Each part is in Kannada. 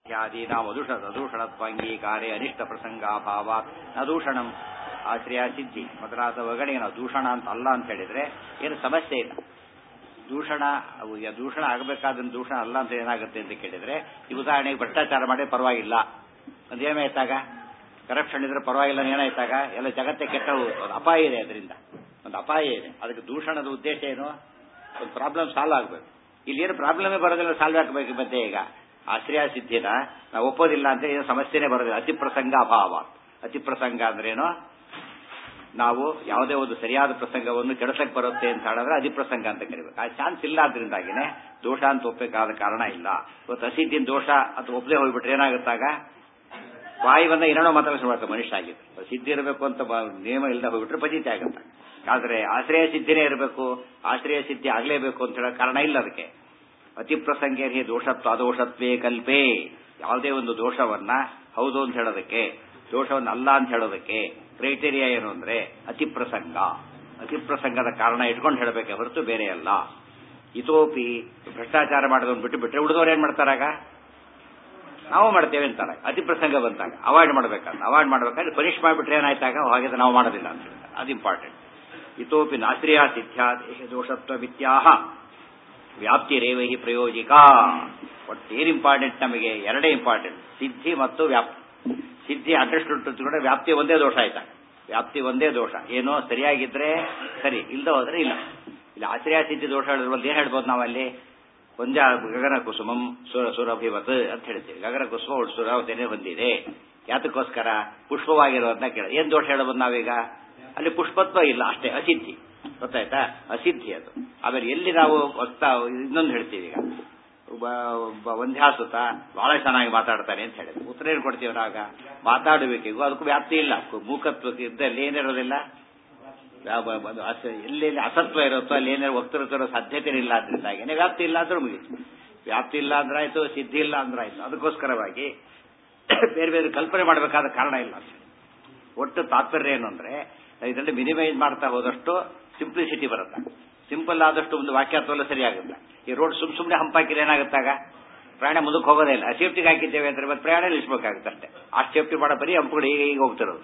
ಇತ್ಯಾದೀನ ಮಧುಷ ದೂಷಣತ್ವಾಂಗೀಕಾರೆ ಅನಿಷ್ಟ ಪ್ರಸಂಗಾಭಾವ ನದೂಷಣಂ ಆಶ್ರಯ ಸಿದ್ಧಿ ಮೊದಲಾದ ಒಗಣಿಗೆ ನಾವು ದೂಷಣ ಅಂತ ಅಲ್ಲ ಅಂತ ಹೇಳಿದ್ರೆ ಏನು ಸಮಸ್ಯೆ ಇಲ್ಲ ದೂಷಣ ಅವು ಯ- ದೂಷಣ ಆಗಬೇಕಾದ ದೂಷಣ ಅಲ್ಲ ಅಂತ ಏನಾಗುತ್ತೆ ಅಂತ ಕೇಳಿದ್ರೆ ಈ ಉದಾಹರಣೆಗೆ ಭ್ರಷ್ಟಾಚಾರ ಮಾಡಿ ಪರವಾಗಿಲ್ಲ ಅದು ಏನಾಯ್ತಾಗ ಕರಪ್ಷನ್ ಇದ್ರೆ ಪರವಾಗಿಲ್ಲ ಏನಾಯ್ತಾಗ ಎಲ್ಲ ಜಗತ್ತೇ ಕೆಟ್ಟ ಹೋಗುತ್ತೆ. ಒಂದು ಅಪಾಯ ಇದೆ ಅದರಿಂದ ಒಂದು ಅಪಾಯ ಇದೆ ಅದಕ್ಕೆ ದೂಷಣದ ಉದ್ದೇಶ ಏನು ಒಂದು ಪ್ರಾಬ್ಲಮ್ ಸಾಲ್ವ್ ಆಗಬೇಕು ಇಲ್ಲಿ ಏನು ಪ್ರಾಬ್ಲಮೇ ಬರೋದಿಲ್ಲ ಸಾಲ್ವ್ ಆಗಬೇಕು ಮತ್ತೆ ಈಗ ಆಶ್ರಯ ಸಿದ್ಧಿನ ನಾವು ಒಪ್ಪೋದಿಲ್ಲ ಅಂತ ಏನು ಸಮಸ್ಯೆನೇ ಬರೋದಿಲ್ಲ ಅತಿ ಪ್ರಸಂಗ ಅಭಾವ ಅತಿ ಪ್ರಸಂಗ ಅಂದ್ರೇನು ನಾವು ಯಾವುದೇ ಒಂದು ಸರಿಯಾದ ಪ್ರಸಂಗವನ್ನು ಕೆಡಸಕ್ಕೆ ಬರುತ್ತೆ ಅಂತ ಹೇಳಿದ್ರೆ ಅತಿ ಪ್ರಸಂಗ ಅಂತ ಕರಿಬೇಕು ಆ ಚಾನ್ಸ್ ಇಲ್ಲ ಅದರಿಂದಾಗಿನೇ ದೋಷ ಅಂತ ಒಪ್ಪಬೇಕಾದ ಕಾರಣ ಇಲ್ಲ ಇವತ್ತು ಅಸಿದ್ದಿನ ದೋಷ ಅಂತ ಒಪ್ಪದೆ ಹೋಗ್ಬಿಟ್ರೆ ಏನಾಗುತ್ತಾಗ ಬಾಯಿ ಬಂದ ಏನೇನೋ ಮಾತಾಡ ಮಾಡ್ತಾರೆ ಮನುಷ್ಯ ಆಗಿದ್ದು ಸಿದ್ಧಿ ಇರಬೇಕು ಅಂತ ಬ- ನಿಯಮ ಇಲ್ಲದೆ ಹೋಗ್ಬಿಟ್ರೆ ಪಜಿತಿ ಆಗುತ್ತೆ ಆದ್ರೆ ಆಶ್ರಯ ಸಿದ್ಧಿನೇ ಇರಬೇಕು ಆಶ್ರಯ ಸಿದ್ಧಿ ಆಗ್ಲೇಬೇಕು ಅಂತ ಹೇಳೋ ಕಾರಣ ಇಲ್ಲ ಅದಕ್ಕೆ ಅತಿ ಪ್ರಸಂಗೇರಿ ದೋಷತ್ವ ಅದೋಷತ್ವೇ ಕಲ್ಪೆ ಯಾವುದೇ ಒಂದು ದೋಷವನ್ನ ಹೌದು ಅಂತ ಹೇಳೋದಕ್ಕೆ ದೋಷವನ್ನ ಅಲ್ಲ ಅಂತ ಹೇಳೋದಕ್ಕೆ ಕ್ರೈಟೇರಿಯಾ ಏನು ಅಂದ್ರೆ ಅತಿ ಪ್ರಸಂಗ ಅತಿ ಪ್ರಸಂಗದ ಕಾರಣ ಇಟ್ಕೊಂಡು ಹೇಳಬೇಕೆ ಹೊರತು ಬೇರೆ ಅಲ್ಲ ಇತೋಪಿ ಭ್ರಷ್ಟಾಚಾರ ಮಾಡೋದನ್ನ ಬಿಟ್ಟು ಬಿಟ್ರೆ ಉಳಿದವ್ರು ಏನ್ ಮಾಡ್ತಾರಾಗ ನಾವು ಮಾಡ್ತೇವೆ ಅಂತಾರೆ ಅತಿ ಪ್ರಸಂಗ ಬಂದಾಗ ಅವಾಯ್ಡ್ ಮಾಡ್ಬೇಕಂತ ಅವಾಯ್ಡ್ ಮಾಡ್ಬೇಕಾದ್ರೆ ಪನಿಷ್ ಮಾಡಿಬಿಟ್ರೆ ಏನಾಯ್ತಾಗ ಹಾಗೆ ನಾವು ಮಾಡೋದಿಲ್ಲ ಅಂತ ಹೇಳ್ತಾರೆ ಅದು ಇಂಪಾರ್ಟೆಂಟ್ ಇತೋಪಿ ನಾಶ್ರಿಯ ಸಿದ್ಧ್ಯಾ ದೇಹ ದೋಷತ್ವ ವಿತ್ಯಾಹ ವ್ಯಾಪ್ತಿ ರೇವಹಿ ಪ್ರಯೋಜಿಕ ಒಟ್ಟು ಏನು ಇಂಪಾರ್ಟೆಂಟ್ ನಮಗೆ ಎರಡೇ ಇಂಪಾರ್ಟೆಂಟ್ ಸಿದ್ಧಿ ಮತ್ತು ವ್ಯಾಪ್ತಿ ಸಿದ್ಧಿ ಅಂಡರ್ಸ್ಟುಡ್ ಕೂಡ ವ್ಯಾಪ್ತಿ ಒಂದೇ ದೋಷ ಆಯ್ತಾ ವ್ಯಾಪ್ತಿ ಒಂದೇ ದೋಷ ಏನೋ ಸರಿಯಾಗಿದ್ರೆ ಸರಿ ಇಲ್ದ ಹೋದ್ರೆ ಇಲ್ಲ ಇಲ್ಲಿ ಆಶ್ರಯ ಸಿದ್ಧಿ ದೋಷ ಹೇಳಿದ್ರಲ್ಲಿ ಏನ್ ಹೇಳ್ಬೋದು ನಾವಲ್ಲಿ ಒಂಜ ಗಗನ ಕುಸುಮಂ ಸುರ ಸುರಭಿವತ್ ಅಂತ ಹೇಳ್ತೀವಿ ಗಗನ ಕುಸುಮ ಒಟ್ಟು ಸುರಾವತಿನೇ ಹೊಂದಿದೆ ಯಾತಕ್ಕೋಸ್ಕರ ಪುಷ್ಪವಾಗಿರೋದನ್ನ ಕೇಳ ಏನ್ ದೋಷ ಹೇಳ್ಬೋದು ನಾವೀಗ ಅಲ್ಲಿ ಪುಷ್ಪತ್ವ ಇಲ್ಲ ಅಷ್ಟೇ ಅಸಿದ್ಧಿ ಗೊತ್ತಾಯ್ತಾ ಅಸಿದ್ಧಿ ಅದು ಆಮೇಲೆ ಎಲ್ಲಿ ನಾವು ವಕ್ತ ಇನ್ನೊಂದು ಹೇಳ್ತೀವಿ ಈಗ ಒಬ್ಬ ಒಬ್ಬ ಒಂದ್ಯಾಸುತ ಬಹಳ ಚೆನ್ನಾಗಿ ಮಾತಾಡ್ತಾನೆ ಅಂತ ಹೇಳಿದ್ರು ಉತ್ತರ ಏನು ಕೊಡ್ತೀವಿ ನಾವಾಗ ಮಾತಾಡಬೇಕಿಗೂ ಅದಕ್ಕೂ ವ್ಯಾಪ್ತಿ ಇಲ್ಲ ಮೂಕತ್ವಕ್ಕೆ ಇದ್ದಲ್ಲಿ ಏನಿರೋದಿಲ್ಲ ಯಾವ- ಬ- ಬ- ಅಸ- ಎಲ್ಲೆಲ್ಲಿ ಅಸತ್ವ ಇರುತ್ತೋ ಅಲ್ಲಿ ಏನಾದ್ರು ವಕ್ತೃತ್ವ ಸಾಧ್ಯತೆ ಇಲ್ಲ ಆದ್ರಿಂದಾಗೇನೆ ವ್ಯಾಪ್ತಿ ಇಲ್ಲ ಅಂದ್ರೂ ಮುಗೀತು ವ್ಯಾಪ್ತಿ ಇಲ್ಲ ಅಂದ್ರಾಯ್ತು ಸಿದ್ಧಿ ಇಲ್ಲ ಅಂದ್ರಾಯ್ತು ಅದಕ್ಕೋಸ್ಕರವಾಗಿ ಬೇರೆ ಬೇರೆ ಕಲ್ಪನೆ ಮಾಡಬೇಕಾದ ಕಾರಣ ಇಲ್ಲ ಅಂತ ಒಟ್ಟು ತಾತ್ಪರ್ಯ ಏನು ಅಂದ್ರೆ ಇದರಲ್ಲಿ ಮಿನಿಮೈಸ್ ಮಾಡ್ತಾ ಹೋದಷ್ಟು ಸಿಂಪ್ಲಿಸಿಟಿ ಬರುತ್ತೆ ಸಿಂಪಲ್ ಆದಷ್ಟು ಒಂದು ವಾಕ್ಯಾರ್ಥವಲ್ಲ ಸರಿಯಾಗುತ್ತೆ ಈ ರೋಡ್ ಸುಮ್ ಸುಮ್ಮನೆ ಹಂಪಾಕಿದ್ರೆ ಏನಾಗುತ್ತಾಗ ಪ್ರಯಾಣ ಮುಂದಕ್ಕೆ ಹೋಗೋದೇ ಇಲ್ಲ ಸೇಫ್ಟಿಗೆ ಹಾಕಿದ್ದೇವೆ ಅಂದ್ರೆ ಮತ್ತೆ ಪ್ರಯಾಣ ನಿಲ್ಲಿಸಬೇಕಾಗುತ್ತೆ ಅಷ್ಟೇ ಆ ಸೇಫ್ಟಿ ಮಾಡೋ ಬರೀ ಹಂಪುಗಳು ಈಗ ಈಗ ಹೋಗ್ತಿರೋದು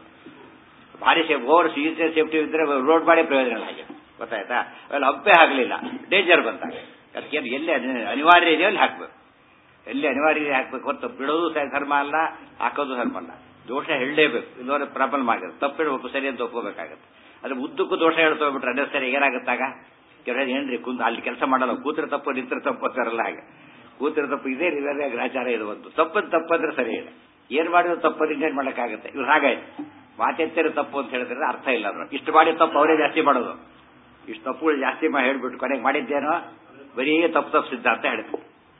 ಭಾರಿ ಸೇಫ್ ಓವರ್ ಸೀರಿಯಸ್ ಸೇಫ್ಟಿ ಇದ್ರೆ ರೋಡ್ ಮಾಡಿ ಪ್ರಯೋಜನ ಇಲ್ಲ ಹಾಗೆ ಗೊತ್ತಾಯ್ತಾ ಅವೆಲ್ಲ ಹಂಪೆ ಆಗಲಿಲ್ಲ ಡೇಂಜರ್ ಬಂದಾಗ ಅದಕ್ಕೆ ಎಲ್ಲಿ ಅನಿ- ಅನಿವಾರ್ಯ ಇದೆಯೋ ಅಲ್ಲಿ ಹಾಕ್ಬೇಕು ಎಲ್ಲಿ ಅನಿವಾರ್ಯ ಇದೆ ಹಾಕ್ಬೇಕು ಹೊತ್ತು ಬಿಡೋದು ಸ- ಧರ್ಮ ಅಲ್ಲ ಹಾಕೋದು ಧರ್ಮ ಅಲ್ಲ ದೋಷ ಹೇಳಲೇಬೇಕು ಇಲ್ಲವರೆ ಪ್ರಾಬ್ಲಮ್ ಆಗುತ್ತೆ ತಪ್ಪಿಡ್ಬೇಕು ಸರಿ ಅಂತ ಒಪ್ಕೋಬೇಕಾಗುತ್ತೆ ಅದ್ರ ಉದ್ದಕ್ಕೂ ದೋಷ ಹೇಳ್ತಾ ಹೋಗ್ಬಿಟ್ರೆ ಅದೇ ಸರಿ ಏನಾಗುತ್ತಾಗ ಕೆಲವರು ಏನ್ರಿ ಕುಂತ ಅಲ್ಲಿ ಕೆಲಸ ಮಾಡಲ್ಲ ಕೂತ್ರ ತಪ್ಪು ನಿಂತ್ರ ತಪ್ಪು ಅಂತಾರಲ್ಲ ಹಾಗೆ ಕೂತ್ರ ತಪ್ಪು ಇದೇ ಇದೇ ಗ್ರಾಚಾರ ಇದು ಒಂದು ತಪ್ಪದ ತಪ್ಪಂದ್ರೆ ಸರಿ ಇಲ್ಲ ಏನ್ ಮಾಡಿದ್ರು ತಪ್ಪದು ಇಂಟೇಟ್ ಮಾಡಕ್ಕಾಗುತ್ತೆ ಇವ್ರು ಹಾಗಾಯ್ತು ಮಾತೆತ್ತಿರೋ ತಪ್ಪು ಅಂತ ಹೇಳಿದ್ರೆ ಅರ್ಥ ಇಲ್ಲ ಅದ್ರ ಇಷ್ಟು ಮಾಡಿದ ತಪ್ಪು ಅವರೇ ಜಾಸ್ತಿ ಮಾಡೋದು ಇಷ್ಟು ತಪ್ಪುಗಳು ಜಾಸ್ತಿ ಮಾಡಿ ಹೇಳ್ಬಿಟ್ಟು ಕೊನೆಗೆ ಮಾಡಿದ್ದೇನೋ ಬರೀ ತಪ್ಪು ತಪ್ಪು ಸಿದ್ಧಾಂತ ಹೇಳ್ತು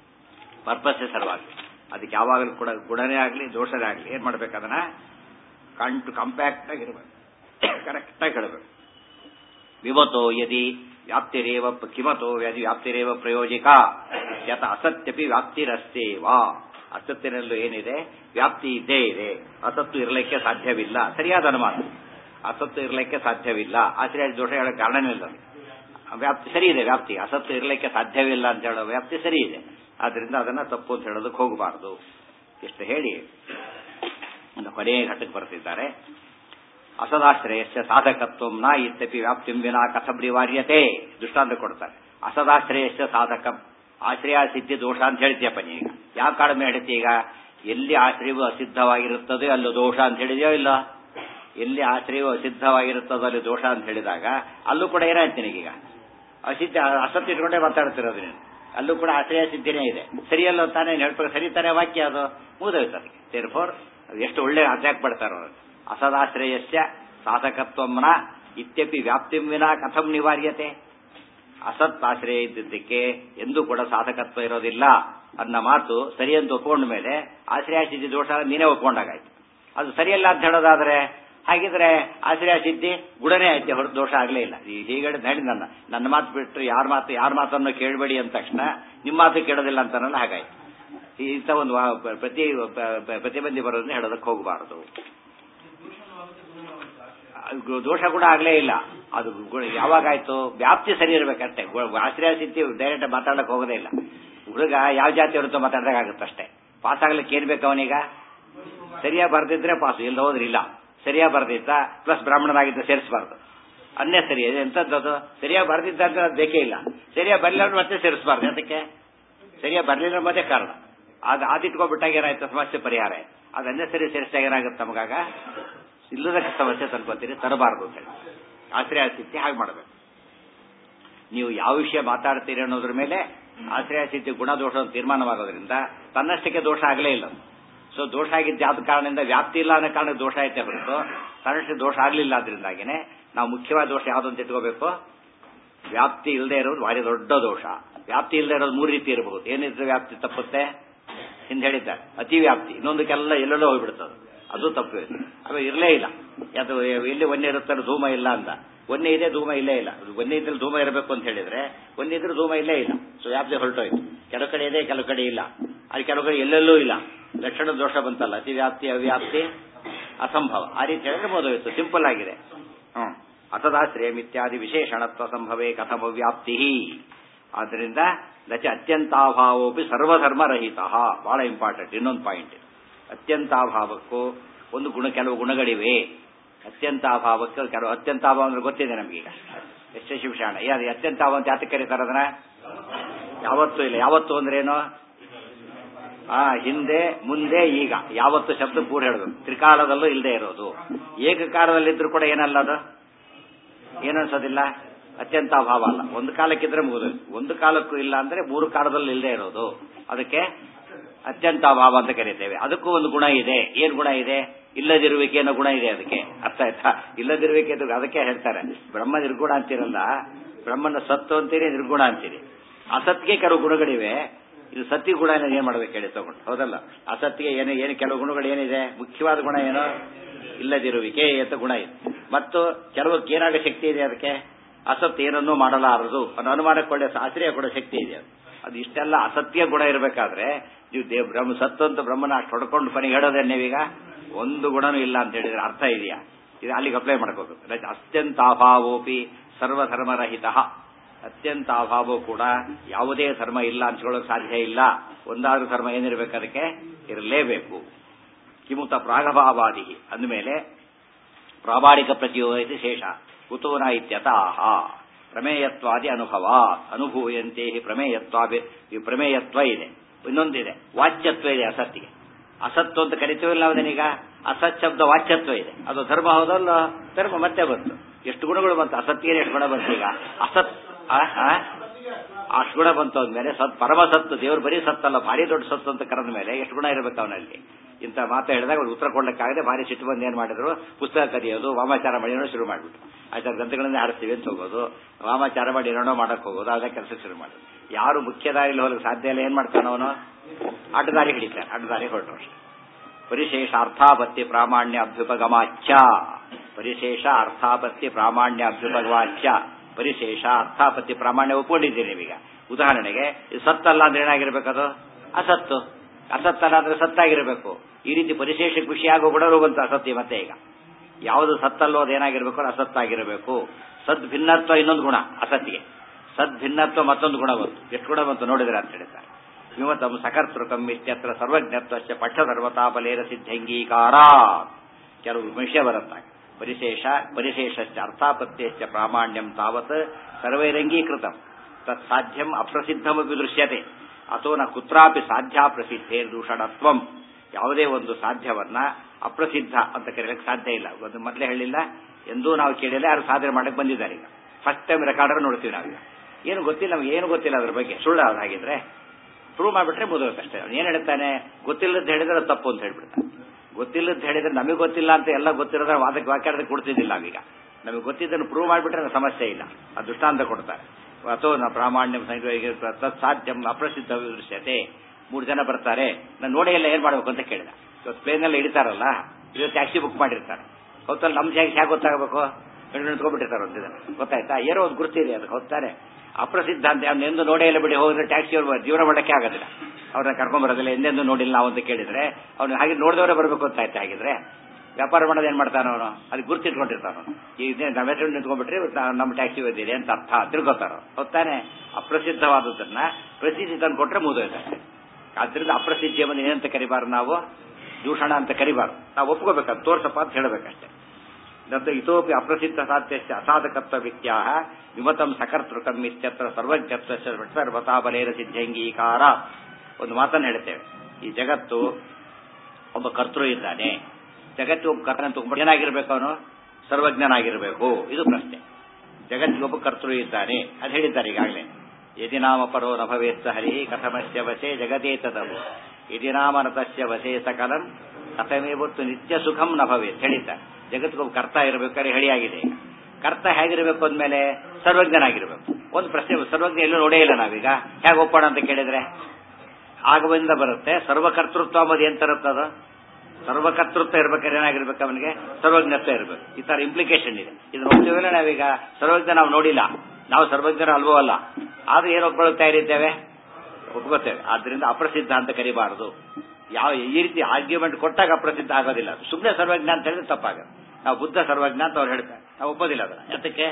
ಪರ್ಪಸ್ ಸರ್ವಾಗಿ ಅದಕ್ಕೆ ಯಾವಾಗಲೂ ಕೂಡ ಗುಣನೇ ಆಗಲಿ ದೋಷನೇ ಆಗಲಿ ಏನ್ ಮಾಡ್ಬೇಕು ಅದನ್ನ ಕಂಟು ಕಂಪ್ಯಾಕ್ಟ್ ಆಗಿರ್ಬೇಕು ಕರೆಕ್ಟ್ ಆಗಿ ಹೇಳಬೇಕು ವಿಮತೋ ಯದಿ ವ್ಯಾಪ್ತಿರೇವ ಪ- ಕಿಮತೋ ಯದಿ ವ್ಯಾಪ್ತಿರೇವ ಪ್ರಯೋಜಿಕ ಯತ ಅಸತ್ಯಪಿ ವ್ಯಾಪ್ತಿರಸ್ತೇವಾ ಅಸತ್ತಿನಲ್ಲೂ ಏನಿದೆ ವ್ಯಾಪ್ತಿ ಇದ್ದೇ ಇದೆ ಅಸತ್ತು ಇರಲಿಕ್ಕೆ ಸಾಧ್ಯವಿಲ್ಲ ಸರಿಯಾದ ಅನುಮಾನ ಅಸತ್ತು ಇರಲಿಕ್ಕೆ ಸಾಧ್ಯವಿಲ್ಲ ಆಶ್ರಯ ದೋಷ ಹೇಳೋ ಕಾರಣನೇ ಇಲ್ಲ ಅದು. ವ್ಯಾಪ್ತಿ ಸರಿ ಇದೆ ವ್ಯಾಪ್ತಿ ಅಸತ್ತು ಇರಲಿಕ್ಕೆ ಸಾಧ್ಯವಿಲ್ಲ ಅಂತ ಹೇಳೋ ವ್ಯಾಪ್ತಿ ಸರಿ ಇದೆ ಆದ್ರಿಂದ ಅದನ್ನ ತಪ್ಪು ಅಂತ ಹೇಳೋದಕ್ಕೆ ಹೋಗಬಾರದು ಇಷ್ಟು ಹೇಳಿ ಒಂದು ಕೊನೆಯ ಘಟ್ಟಕ್ಕೆ ಬರ್ತಿದ್ದಾರೆ ಅಸದಾಶ್ರಯಸ್ಯ ಸಾಧಕತ್ವ ನ ಇತ್ಯಪಿ ವ್ಯಾಪ್ತಿಂ ವಿನಾ ಕಥಬಡಿ ವಾರ್ಯತೆ ದೃಷ್ಟಾಂತ ಕೊಡ್ತಾರೆ ಅಸದಾಶ್ರಯಸ್ಯ ಸಾಧಕಂ ಆಶ್ರಯ ಸಿದ್ಧಿ ದೋಷ ಅಂತ ಹೇಳ್ತೀಯಪ್ಪ ನೀ ಈಗ ಯಾವ ಕಾಳಮೆ ಹೇಳ್ತಿ ಈಗ ಎಲ್ಲಿ ಆಶ್ರಯವು ಅಸಿದ್ಧವಾಗಿರುತ್ತದೆ ಅಲ್ಲಿ ದೋಷ ಅಂತ ಹೇಳಿದೆಯೋ ಇಲ್ಲ ಎಲ್ಲಿ ಆಶ್ರಯವು ಅಸಿದ್ಧವಾಗಿರುತ್ತದೋ ಅಲ್ಲಿ ದೋಷ ಅಂತ ಹೇಳಿದಾಗ ಅಲ್ಲೂ ಕೂಡ ಏನಾಯ್ತು ನಿನಗೀಗ ಅಸಿದ್ಧ ಅಸತ್ ಇಟ್ಕೊಂಡೇ ಮಾತಾಡ್ತಿರೋದು ನೀನು ಅಲ್ಲೂ ಕೂಡ ಆಶ್ರಯ ಸಿದ್ಧಿನೇ ಇದೆ ಸರಿಯಲ್ಲ ತಾನೇ ಹೇಳ್ಬೇಕು ಸರಿ ತಾನೇ ವಾಕ್ಯ ಅದು ಮುಗಿದೋಯ್ತು ಅದಕ್ಕೆ ದೇರ್ ಫೋರ್ ಎಷ್ಟು ಒಳ್ಳೆ ಅಟ್ಯಾಕ್ ಪಡ್ತಾರ ಅಸದಾಶ್ರಯಸ್ಯ ಸಾಧಕತ್ವಮ್ನ ಇತ್ಯಪಿ ವ್ಯಾಪ್ತಿಂ ವಿನಾ ಕಥಂ ನಿವಾರ್ಯತೆ ಅಸತ್ ಆಶ್ರಯ ಇದ್ದಿದ್ದಕ್ಕೆ ಎಂದೂ ಕೂಡ ಸಾಧಕತ್ವ ಇರೋದಿಲ್ಲ ಅನ್ನೋ ಮಾತು ಸರಿ ಅಂತ ಒಪ್ಕೊಂಡ ಮೇಲೆ ಆಶ್ರಯ ಸಿದ್ಧಿ ದೋಷ ನೀನೇ ಒಪ್ಕೊಂಡಾಗಾಯ್ತು ಅದು ಸರಿಯಲ್ಲ ಅಂತ ಹೇಳೋದಾದ್ರೆ ಹಾಗಿದ್ರೆ ಆಶ್ರಯ ಸಿದ್ಧಿ ಗುಣನೇ ಐತೆ ಹೊರತು ದೋಷ ಆಗಲೇ ಇಲ್ಲ ಈ ಹೀಗೆ ಹೇಳಿ ನನ್ನ ನನ್ನ ಮಾತು ಬಿಟ್ಟರೆ ಯಾರ ಮಾತು ಯಾರ ಮಾತನ್ನು ಕೇಳಬೇಡಿ ಅಂದ ತಕ್ಷಣ ನಿಮ್ಮ ಮಾತು ಕೇಳೋದಿಲ್ಲ ಅಂತಾನಲ್ಲ ಹಾಗಾಯ್ತು ಇಂಥ ಒಂದು ವಾ- ಪ್ರತಿ ಪ- ಪ್ರತಿಬಂಧಿ ಬರೋದನ್ನ ಹೇಳೋದಕ್ಕೆ ಹೋಗಬಾರದು ಅದು ದೋಷ ಕೂಡ ಆಗ್ಲೇ ಇಲ್ಲ ಅದು ಗು- ಯಾವಾಗಾಯ್ತು ವ್ಯಾಪ್ತಿ ಸರಿ ಇರ್ಬೇಕಷ್ಟೇ ಗು- ಆಶ್ರಯ ಸಿದ್ಧಿ ಡೈರೆಕ್ಟ್ ಮಾತಾಡಕ್ ಹೋಗೋದೇ ಇಲ್ಲ ಹುಡುಗ ಯಾವ ಜಾತಿ ಇರುತ್ತೋ ಮಾತಾಡಿದಾಗ ಆಗುತ್ತಷ್ಟೇ ಪಾಸ್ ಆಗ್ಲಿಕ್ಕೆ ಏನ್ ಬೇಕು ಅವನೀಗ ಸರಿಯಾಗಿ ಬರ್ದಿದ್ರೆ ಪಾಸ್ ಇಲ್ಲ ಹೋದ್ರೆ ಇಲ್ಲ ಸರಿಯಾಗಿ ಬರ್ದಿದ್ದ ಪ್ಲಸ್ ಬ್ರಾಹ್ಮಣನಾಗಿದ್ದ ಸೇರಿಸಬಾರ್ದು ಅನ್ನೇ ಸರಿ ಎಂತದ್ದು ಸರಿಯಾಗಿ ಬರ್ದಿದ್ದ ಅಂತ ಅದು ಬೇಕೇ ಇಲ್ಲ ಸರಿಯಾಗಿ ಬರಲಿಲ್ಲ ಮತ್ತೆ ಸೇರಿಸಬಾರ್ದು ಅದಕ್ಕೆ ಸರಿಯಾಗಿ ಬರಲಿಲ್ಲ ಮತ್ತೆ ಕಾರಣ ಅದು ಆದಿಟ್ಕೊಬಿಟ್ಟಾಗ ಏನಾಯ್ತು ಸಮಸ್ಯೆ ಪರಿಹಾರ ಆಯ್ತು ಅದು ಅನ್ನೇ ಸರಿ ಸೇರಿಸಿದಾಗ ಏನಾಗುತ್ತೆ ನಮಗಾಗ ಇಲ್ಲದಕ್ಕೆ ಸಮಸ್ಯೆ ತನ್ಕೋತೀರಿ ತರಬಾರ್ದು ಅಂತ ಹೇಳಿ ಆಶ್ರಯ ಸ್ಥಿತಿ ಹಾಗೆ ಮಾಡಬೇಕು ನೀವು ಯಾವ ವಿಷಯ ಮಾತಾಡ್ತೀರಿ ಅನ್ನೋದ್ರ ಮೇಲೆ ಆಶ್ರಯ ಸ್ಥಿತಿ ಗುಣದೋಷ ತೀರ್ಮಾನವಾಗೋದ್ರಿಂದ ತನ್ನಷ್ಟಕ್ಕೆ ದೋಷ ಆಗಲೇ ಇಲ್ಲ ಸೊ ದೋಷ ಆಗಿದ್ದ ಯಾವ್ದು ಕಾರಣದಿಂದ ವ್ಯಾಪ್ತಿ ಇಲ್ಲ ಅನ್ನೋ ಕಾರಣಕ್ಕೆ ದೋಷ ಐತೆ ಹೊರತು ತನ್ನಷ್ಟಕ್ಕೆ ದೋಷ ಆಗಲಿಲ್ಲ ಅದರಿಂದಾಗಿನೇ ನಾವು ಮುಖ್ಯವಾದ ದೋಷ ಯಾವ್ದು ಅಂತ ಇಟ್ಕೋಬೇಕು ವ್ಯಾಪ್ತಿ ಇಲ್ಲದೆ ಇರೋದು ಭಾರಿ ದೊಡ್ಡ ದೋಷ ವ್ಯಾಪ್ತಿ ಇಲ್ಲದೆ ಇರೋದು ಮೂರು ರೀತಿ ಇರಬಹುದು ಏನಿದ್ರೆ ವ್ಯಾಪ್ತಿ ತಪ್ಪುತ್ತೆ ಹಿಂದೆ ಹೇಳಿದ್ದಾರೆ ಅತಿ ವ್ಯಾಪ್ತಿ ಇನ್ನೊಂದಕ್ಕೆಲ್ಲ ಎಲ್ಲೆಲ್ಲೋ ಹೋಗ್ಬಿಡ್ತದೆ ಅದು ತಪ್ಪು ಆಮೇಲೆ ಇರಲೇ ಇಲ್ಲ ಅದು ಎಲ್ಲಿ ಒಂದೇ ಇರುತ್ತಾರೆ ಧೂಮ ಇಲ್ಲ ಅಂತ ಒಂದೇ ಇದೆ ಧೂಮ ಇಲ್ಲೇ ಇಲ್ಲ ಒಂದೇ ಇದ್ರೆ ಧೂಮ ಇರಬೇಕು ಅಂತ ಹೇಳಿದ್ರೆ ಒಂದೇ ಇದ್ರೆ ಧೂಮ ಇಲ್ಲೇ ಇಲ್ಲ ಸೊ ವ್ಯಾಪ್ತಿ ಹೊರಟೋಯ್ತು ಕೆಲವು ಕಡೆ ಇದೆ ಕೆಲವು ಕಡೆ ಇಲ್ಲ ಅಲ್ಲಿ ಕೆಲವು ಕಡೆ ಎಲ್ಲೆಲ್ಲೂ ಇಲ್ಲ ಲಕ್ಷಣ ದೋಷ ಬಂತಲ್ಲ ಅತಿ ವ್ಯಾಪ್ತಿ ಅವ್ಯಾಪ್ತಿ ಅಸಂಭವ ಆ ರೀತಿ ಹೇಳಿದ್ರೆ ಮೋದೋಯ್ತು ಸಿಂಪಲ್ ಆಗಿದೆ ಹ್ಮ್ ಅತದಾಶ್ರಯಂ ಇತ್ಯಾದಿ ವಿಶೇಷಣತ್ವ ಸಂಭವೇ ಕಥಮ ವ್ಯಾಪ್ತಿ ಆದ್ರಿಂದ ನಚ ಅತ್ಯಂತಾಭಾವೋಪಿ ಸರ್ವಧರ್ಮರಹಿತ ಬಹಳ ಇಂಪಾರ್ಟೆಂಟ್ ಇನ್ನೊಂದು ಪಾಯಿಂಟ್ ಅತ್ಯಂತಾಭಾವಕ್ಕೂ ಒಂದು ಗುಣ ಕೆಲವು ಗುಣಗಳಿವೆ ಅತ್ಯಂತಾಭಾವಕ್ಕೆ ಕೆಲವು ಅತ್ಯಂತಾಭಾವ ಅಂದ್ರೆ ಗೊತ್ತಿದೆ ನಮಗೀಗ ಎಷ್ಟೇ ಶಿವಶಾಣ ಯಾರು ಅತ್ಯಂತಾಭಾವ ಅಂತ ಯಾತಕ್ಕೆ ಕರೀತಾರೆ ಅದನ್ನ ಯಾವತ್ತೂ ಇಲ್ಲ ಯಾವತ್ತು ಅಂದ್ರೇನು ಆ ಹಿಂದೆ ಮುಂದೆ ಈಗ ಯಾವತ್ತು ಶಬ್ದ ಪೂರ ಹೇಳಬೇಕು ತ್ರಿಕಾಲದಲ್ಲೂ ಇಲ್ಲದೆ ಇರೋದು ಏಕಕಾಲದಲ್ಲಿದ್ರು ಕೂಡ ಏನಲ್ಲ ಅದು ಏನನ್ಸೋದಿಲ್ಲ ಅತ್ಯಂತ ಅಭಾವ ಅಲ್ಲ ಒಂದು ಕಾಲಕ್ಕಿದ್ರೆ ಮುಗಿದು ಒಂದು ಕಾಲಕ್ಕೂ ಇಲ್ಲ ಅಂದ್ರೆ ಮೂರು ಕಾಲದಲ್ಲಿ ಇಲ್ಲದೆ ಇರೋದು ಅದಕ್ಕೆ ಅತ್ಯಂತ ಅಭಾವ ಅಂತ ಕರೀತೇವೆ ಅದಕ್ಕೂ ಒಂದು ಗುಣ ಇದೆ ಏನ್ ಗುಣ ಇದೆ ಇಲ್ಲದಿರುವಿಕೆ ಅನ್ನೋ ಗುಣ ಇದೆ ಅದಕ್ಕೆ ಅರ್ಥ ಆಯ್ತಾ ಇಲ್ಲದಿರುವಿಕೆ ಅದಕ್ಕೆ ಹೇಳ್ತಾರೆ ಬ್ರಹ್ಮ ನಿರ್ಗುಣ ಅಂತೀರಲ್ಲ ಬ್ರಹ್ಮನ ಸತ್ತು ಅಂತೀರಿ ನಿರ್ಗುಣ ಅಂತೀರಿ ಅಸತ್ಗೆ ಕೆಲವು ಗುಣಗಳಿವೆ ಇದು ಸತ್ಯ ಗುಣ ಏನ್ ಮಾಡ್ಬೇಕು ಹೇಳಿ ತಗೊಂಡು ಹೌದಲ್ಲ ಅಸತ್ಗೆ ಏನು ಏನು ಕೆಲವು ಗುಣಗಳು ಏನಿದೆ ಮುಖ್ಯವಾದ ಗುಣ ಏನು ಇಲ್ಲದಿರುವಿಕೆ ಅಂತ ಗುಣ ಇದೆ ಮತ್ತು ಕೆಲವಕ್ಕೆ ಏನಾಗ ಶಕ್ತಿ ಇದೆ ಅದಕ್ಕೆ ಅಸತ್ ಏನನ್ನೂ ಮಾಡಲಾರದು ಅನ್ನೋ ಅನುಮಾನಕ್ಕೊಳ್ಳೆ ಆಶ್ರಯ ಕೊಡೋ ಶಕ್ತಿ ಇದೆ ಅದು ಅದು ಇಷ್ಟೆಲ್ಲ ಅಸತ್ಯ ಗುಣ ಇರಬೇಕಾದ್ರೆ ನೀವು ದೇವ್ ಬ್ರಹ್ಮ ಸತ್ತು ಅಂತ ಬ್ರಹ್ಮನ ಅಷ್ಟು ಹೊಡ್ಕೊಂಡು ಕೊನೆಗೆ ಹೇಳೋದೇ ನೀವೀಗ ಒಂದು ಗುಣನೂ ಇಲ್ಲ ಅಂತ ಹೇಳಿದ್ರೆ ಅರ್ಥ ಇದೆಯಾ ಇದು ಅಲ್ಲಿಗೆ ಅಪ್ಲೈ ಮಾಡ್ಕೋಬೇಕು ಅತ್ಯಂತ ಅಭಾವೋಪಿ ಸರ್ವಧರ್ಮರಹಿತ ಅತ್ಯಂತ ಅಭಾವವು ಕೂಡ ಯಾವುದೇ ಧರ್ಮ ಇಲ್ಲ ಅನ್ಸ್ಕೊಳ್ಳೋಕೆ ಸಾಧ್ಯ ಇಲ್ಲ ಒಂದಾದ್ರೂ ಧರ್ಮ ಏನಿರಬೇಕು ಅದಕ್ಕೆ ಇರಲೇಬೇಕು ಕಿಮುತ ಪ್ರಾಗಭಾವಾದಿ ಅಂದಮೇಲೆ ಪ್ರಾಮಾಣಿಕ ಪ್ರತಿಯೋಗಿಸಿ ಶೇಷ ಕುತೂನ ಇತ್ಯತಃ ಪ್ರಮೇಯತ್ವಾದಿ ಅನುಭವ ಅನುಭೂಯಂತೆ ಪ್ರಮೇಯತ್ವಾಭಿ ಪ್ರಮೇಯತ್ವ ಇದೆ ಇನ್ನೊಂದಿದೆ ವಾಚ್ಯತ್ವ ಇದೆ ಅಸತ್ತಿಗೆ ಅಸತ್ತು ಅಂತ ಕರಿತೀವಿಲ್ಲ ನಾವದನೀಗ ಅಸತ್ ಶಬ್ದ ವಾಚ್ಯತ್ವ ಇದೆ ಅದು ಧರ್ಮ ಹೌದಲ್ಲ ಧರ್ಮ ಮತ್ತೆ ಬಂತು ಎಷ್ಟು ಗುಣಗಳು ಬಂತು ಅಸತ್ತಿಗೆ ಎಷ್ಟು ಗುಣ ಬಂತು ಈಗ ಅಸತ್ ಅಷ್ಟು ಗುಣ ಬಂತು ಅಂದ್ಮೇಲೆ ಸತ್ ಪರಮ ಸತ್ತು ದೇವ್ರು ಬರೀ ಸತ್ತಲ್ಲ ಭಾರಿ ದೊಡ್ಡ ಸತ್ತು ಅಂತ ಕರೆದ ಮೇಲೆ ಎಷ್ಟು ಗುಣ ಇರಬೇಕು ಅವನಲ್ಲಿ ಇಂಥ ಮಾತು ಹೇಳಿದಾಗ ಅವ್ರು ಉತ್ತರ ಕೊಡ್ಲಿಕ್ಕಾಗದೆ ಭಾರಿ ಸಿಟ್ಟು ಬಂದು ಏನ್ ಮಾಡಿದ್ರು ಪುಸ್ತಕ ಕರೆಯೋದು ವಾಮಾಚಾರ ಮಾಡಿ ಶುರು ಮಾಡ್ಬಿಟ್ಟು ಆಯ್ತಾ ಗ್ರಂಥಗಳನ್ನೇ ಆಡಿಸ್ತೀವಿ ಅಂತ ಹೋಗೋದು ವಾಮಾಚಾರ ಮಾಡಿ ಏನೋ ಮಾಡಕ್ ಹೋಗೋದು ಅದೇ ಕೆಲಸ ಶುರು ಮಾಡೋದು ಯಾರು ಮುಖ್ಯ ದಾರಿಲಿ ಹೋಗಲಿಕ್ಕೆ ಸಾಧ್ಯ ಇಲ್ಲ ಏನ್ ಮಾಡ್ತಾನ ಅವನು ಅಡ್ಡದಾರಿ ಹಿಡಿತಾರೆ ಅಡ್ಡದಾರಿ ಹೊರಟರು ಅಷ್ಟೇ ಪರಿಶೇಷ ಅರ್ಥಾಪತ್ತಿ ಪ್ರಾಮಾಣ್ಯ ಅಭ್ಯುಪಗಮಾಚ್ಯ ಪರಿಶೇಷ ಅರ್ಥಾಪತ್ತಿ ಪ್ರಾಮಾಣ್ಯ ಅಭ್ಯುಪಗವಾಚ್ಯ ಪರಿಶೇಷ ಅರ್ಥಾಪತ್ತಿ ಪ್ರಾಮಾಣ್ಯ ಒಪ್ಕೊಂಡಿದ್ದೀರಿ ನೀವೀಗ ಉದಾಹರಣೆಗೆ ಇದು ಸತ್ತಲ್ಲ ಅಂದ್ರೆ ಏನಾಗಿರ್ಬೇಕದು ಅಸತ್ತು ಅಸತ್ತಲ್ಲ ಅಂದ್ರೆ ಸತ್ತಾಗಿರ್ಬೇಕು ಈ ರೀತಿ ಪರಿಶೇಷಕ್ಕೆ ವಿಷಯ ಆಗೋ ಗುಣರು ಬಂತು ಅಸತ್ಯ ಮತ್ತೆ ಈಗ ಯಾವುದು ಸತ್ತಲ್ಲೋ ಅದು ಏನಾಗಿರ್ಬೇಕು ಅದು ಅಸತ್ತಾಗಿರಬೇಕು ಸದ್ ಭಿನ್ನತ್ವ ಇನ್ನೊಂದು ಗುಣ ಅಸತ್ತಿಗೆ ಸದ್ ಭಿನ್ನತ್ವ ಮತ್ತೊಂದು ಗುಣ ಬಂತು ಎಷ್ಟು ಗುಣ ಬಂತು ನೋಡಿದ್ರೆ ಅಂತ ಹೇಳ್ತಾರೆ ವಿಮತಂ ಸಕರ್ತೃಕಂ ಇತ್ಯತ್ರ ಸರ್ವಜ್ಞತ್ವಶ್ಚ ಪಠಧರ್ಮತಾಪಲೇರ ಸಿದ್ಧಂಗೀಕಾರ ಕೆಲವು ವಿಷಯ ಬರುತ್ತಾಗ ಪರಿಶೇಷ ಪರಿಶೇಷಶ್ಚ ಅರ್ಥಾಪತ್ಯಶ್ಚ ಪ್ರಾಮಾಣ್ಯಂ ತಾವತ್ ಸರ್ವೈರಂಗೀಕೃತಂ ತತ್ ಸಾಧ್ಯಂ ಅಪ್ರಸಿದ್ಧಮಪಿ ದೃಶ್ಯತೆ ಅಥೋ ನ ಕುತ್ರಾಪಿ ಸಾಧ್ಯ ಪ್ರಸಿದ್ಧೇ ದೂಷಣತ್ವಂ ಯಾವುದೇ ಒಂದು ಸಾಧ್ಯವನ್ನ ಅಪ್ರಸಿದ್ಧ ಅಂತ ಕರೆಯಲಿಕ್ಕೆ ಸಾಧ್ಯ ಇಲ್ಲ ಒಂದು ಮೊದಲೇ ಹೇಳಿಲ್ಲ ಎಂದೂ ನಾವು ಕೇಳಿಲ್ಲ ಯಾರು ಸಾಧನೆ ಮಾಡಕ್ಕೆ ಬಂದಿದ್ದಾರೆ ಈಗ ಫಸ್ಟ್ ಟೈಮ್ ರೆಕಾರ್ಡರ್ ನೋಡ್ತೀವಿ ನಾವೀಗ ಏನು ಗೊತ್ತಿಲ್ಲ ನಮ್ಗೆ ಏನು ಗೊತ್ತಿಲ್ಲ ಅದ್ರ ಬಗ್ಗೆ ಸುಳ್ಳು ಅದು ಹಾಗಿದ್ರೆ ಪ್ರೂವ್ ಮಾಡಿಬಿಟ್ರೆ ಮುದುಕಷ್ಟೇ ಅವ್ನು ಏನ್ ಹೇಳ್ತಾನೆ ಗೊತ್ತಿಲ್ಲದ ಹೇಳಿದ್ರೆ ಅದು ತಪ್ಪು ಅಂತ ಹೇಳ್ಬಿಡ್ತಾನೆ ಗೊತ್ತಿಲ್ಲದ ಹೇಳಿದ್ರೆ ನಮಗೆ ಗೊತ್ತಿಲ್ಲ ಅಂತ ಎಲ್ಲ ಗೊತ್ತಿರೋದ್ರೆ ವಾದಕ್ಕೆ ವಾಕ್ಯಾರ್ಥ ಕೊಡ್ತಿದ್ದಿಲ್ಲ ನಾವೀಗ ನಮಗೆ ಗೊತ್ತಿದ್ದನ್ನು ಪ್ರೂವ್ ಮಾಡಿಬಿಟ್ರೆ ಸಮಸ್ಯೆ ಇಲ್ಲ ಆ ದೃಷ್ಟಾಂತ ಕೊಡ್ತಾರೆ ಅಥೋ ನ ಪ್ರಾಮಾಣ್ಯ ತತ್ ಸಾಧ್ಯಂ ಅಪ್ರಸಿದ್ಧ ದೃಶ್ಯತೆ ಮೂರು ಜನ ಬರ್ತಾರೆ ನಾನು ನೋಡಿ ಎಲ್ಲ ಏನ್ ಮಾಡ್ಬೇಕು ಅಂತ ಕೇಳಿದ ಇವತ್ತು ಪ್ಲೇನಲ್ಲಿ ಇಳಿತಾರಲ್ಲ ಇವತ್ತು ಟ್ಯಾಕ್ಸಿ ಬುಕ್ ಮಾಡಿರ್ತಾರೆ ಹೌದಲ್ಲ ನಮ್ಮ ಜಾಗ ಹೇಗೆ ಗೊತ್ತಾಗಬೇಕು ನಿಂತ್ಕೊಂಡ್ಬಿಟ್ಟಿರ್ತಾರೆ ಒಂದು ಇದನ್ನ ಗೊತ್ತಾಯ್ತಾ ಏನೋ ಒಂದು ಗುರುತಿದೆ ಅದಕ್ಕೆ ಹೋಗ್ತಾರೆ ಅಪ್ರಸಿದ್ಧ ಅಂತ ಅವ್ನು ಎಂದು ನೋಡೇ ಇಲ್ಲ ಬಿಡಿ ಹೋದ್ರೆ ಟ್ಯಾಕ್ಸಿ ಅವ್ರು ಜೀವನ ಮಾಡಕ್ಕೆ ಆಗೋದಿಲ್ಲ ಅವ್ರನ್ನ ಕರ್ಕೊಂಡ್ ಬರೋದಿಲ್ಲ ಎಂದೆಂದು ನೋಡಿಲ್ಲ ನಾವು ಅಂತ ಕೇಳಿದ್ರೆ ಅವ್ನು ಹಾಗೆ ನೋಡಿದವರೇ ಬರಬೇಕು ಅಂತ ಆಯ್ತು ಹಾಗಿದ್ರೆ ವ್ಯಾಪಾರ ಮಾಡೋದು ಏನ್ ಮಾಡ್ತಾನ ಅವನು ಅದಕ್ಕೆ ಗುರುತಿಟ್ಕೊಂಡಿರ್ತಾನ ಈಗ ನಮ್ಮ ಹೆಸರು ನಿಂತ್ಕೊಂಡ್ಬಿಟ್ರೆ ನಮ್ಮ ಟ್ಯಾಕ್ಸಿ ಬಂದಿದೆ ಅಂತ ಅರ್ಥ ತಿಳ್ಕೊತಾರ ಹೊತ್ತಾನೆ ಅಪ್ರಸಿದ್ಧವಾದದನ್ನ ಪ್ರಸಿದ್ಧಿ ತಂದು ಕೊಟ್ರೆ ಮುಗಿದೋಯ್ತಾರೆ ಆದ್ರಿಂದ ಅಪ್ರಸಿದ್ಧಿಯನ್ನು ಏನಂತ ಕರಿಬಾರ್ದು ನಾವು ದೂಷಣ ಅಂತ ಕರಿಬಾರ್ದು ನಾವು ಒಪ್ಕೋಬೇಕಂತ ತೋರ್ಸಪ್ಪ ಅಂತ ಹೇಳಬೇಕಷ್ಟೇ ದತ್ತ ಇತೋಪಿ ಅಪ್ರಸಿದ್ಧ ಸಾಧ್ಯಸ್ಯ ಅಸಾಧಕತ್ವ ವ್ಯಕ್ತ್ಯಾ ವಿಮತಂ ಸಕರ್ತೃಕಂ ಇತ್ಯತ್ರ ಸರ್ವಜ್ಞತ್ವ ಸರ್ವತಾಬಲೇನ ಸಿದ್ಧಂಗೀಕಾರ ಒಂದು ಮಾತನ್ನು ಹೇಳ್ತೇವೆ ಈ ಜಗತ್ತು ಒಬ್ಬ ಕರ್ತೃ ಇದ್ದಾನೆ ಜಗತ್ತು ಒಬ್ಬ ಕರ್ತನಂತ ಒಬ್ಬ ಏನಾಗಿರ್ಬೇಕು ಅವನು ಸರ್ವಜ್ಞನಾಗಿರಬೇಕು ಇದು ಪ್ರಶ್ನೆ ಜಗತ್ತಿಗೊಬ್ಬ ಕರ್ತೃ ಇದ್ದಾನೆ ಅದು ಹೇಳಿದ್ದಾರೆ ಈಗಾಗಲೇ ಯದಿ ನಾಮ ಪರೋ ನ ಭವೇತ್ ಹರಿ ಕಥಮಸ್ಯ ವಸೆ ಜಗದೇತದವು ಯದಿ ನಾಮ ನತಸ್ಯ ವಸೆ ಸಕಲಂ ಕಥಮೇವತ್ತು ನಿತ್ಯ ಸುಖಂ ನ ಭವೇತ್ ಹೇಳಿದ್ದಾರೆ ಜಗತ್ತಿಗೊಬ್ಬ ಕರ್ತ ಇರಬೇಕಾದ್ರೆ ಹೇಳಿಯಾಗಿದೆ ಕರ್ತ ಹೇಗಿರಬೇಕು ಅಂದಮೇಲೆ ಸರ್ವಜ್ಞನಾಗಿರ್ಬೇಕು ಒಂದು ಪ್ರಶ್ನೆ ಸರ್ವಜ್ಞ ಎಲ್ಲೂ ನೋಡೇ ಇಲ್ಲ ನಾವೀಗ ಹೇಗೆ ಒಪ್ಪೋಣ ಅಂತ ಕೇಳಿದ್ರೆ ಆಗದಿಂದ ಬರುತ್ತೆ ಸರ್ವಕರ್ತೃತ್ವ ಅಂಬುದು ಏನ್ ತರುತ್ತದ ಸರ್ವಕರ್ತೃತ್ವ ಇರ್ಬೇಕಾದ್ರೆ ಏನಾಗಿರ್ಬೇಕು ಅವನಿಗೆ ಸರ್ವಜ್ಞತ್ವ ಇರಬೇಕು ಈ ತರ ಇಂಪ್ಲಿಕೇಶನ್ ಇದೆ ಇದನ್ನ ಒಪ್ತೀವಲ್ಲ ನಾವೀಗ ಸರ್ವಜ್ಞ ನಾವು ನೋಡಿಲ್ಲ ನಾವು ಸರ್ವಜ್ಞರ ಅಲ್ವೋ ಅಲ್ಲ ಆದ್ರೂ ಏನು ಒಪ್ಕೊಳ್ತಾ ಇರಿದ್ದೇವೆ ಒಪ್ಕೋತೇವೆ ಆದ್ರಿಂದ ಅಪ್ರಸಿದ್ಧ ಅಂತ ಕರಿಬಾರದು ಯಾವ ಈ ರೀತಿ ಆರ್ಗ್ಯುಮೆಂಟ್ ಕೊಟ್ಟಾಗ ಅಪ್ರಸಿದ್ಧ ಆಗೋದಿಲ್ಲ ಸುಮ್ಮನೆ ಸರ್ವಜ್ಞ ಅಂತ ಹೇಳಿದ್ರೆ ತಪ್ಪಾಗುತ್ತೆ ನಾವು ಬುದ್ಧ ಸರ್ವಜ್ಞ ಅಂತ ಅವ್ರು ಹೇಳ್ತಾರೆ ನಾವು ಒಪ್ಪೋದಿಲ್ಲ ಅದನ್ನ ಯಾತಕ್ಕೆ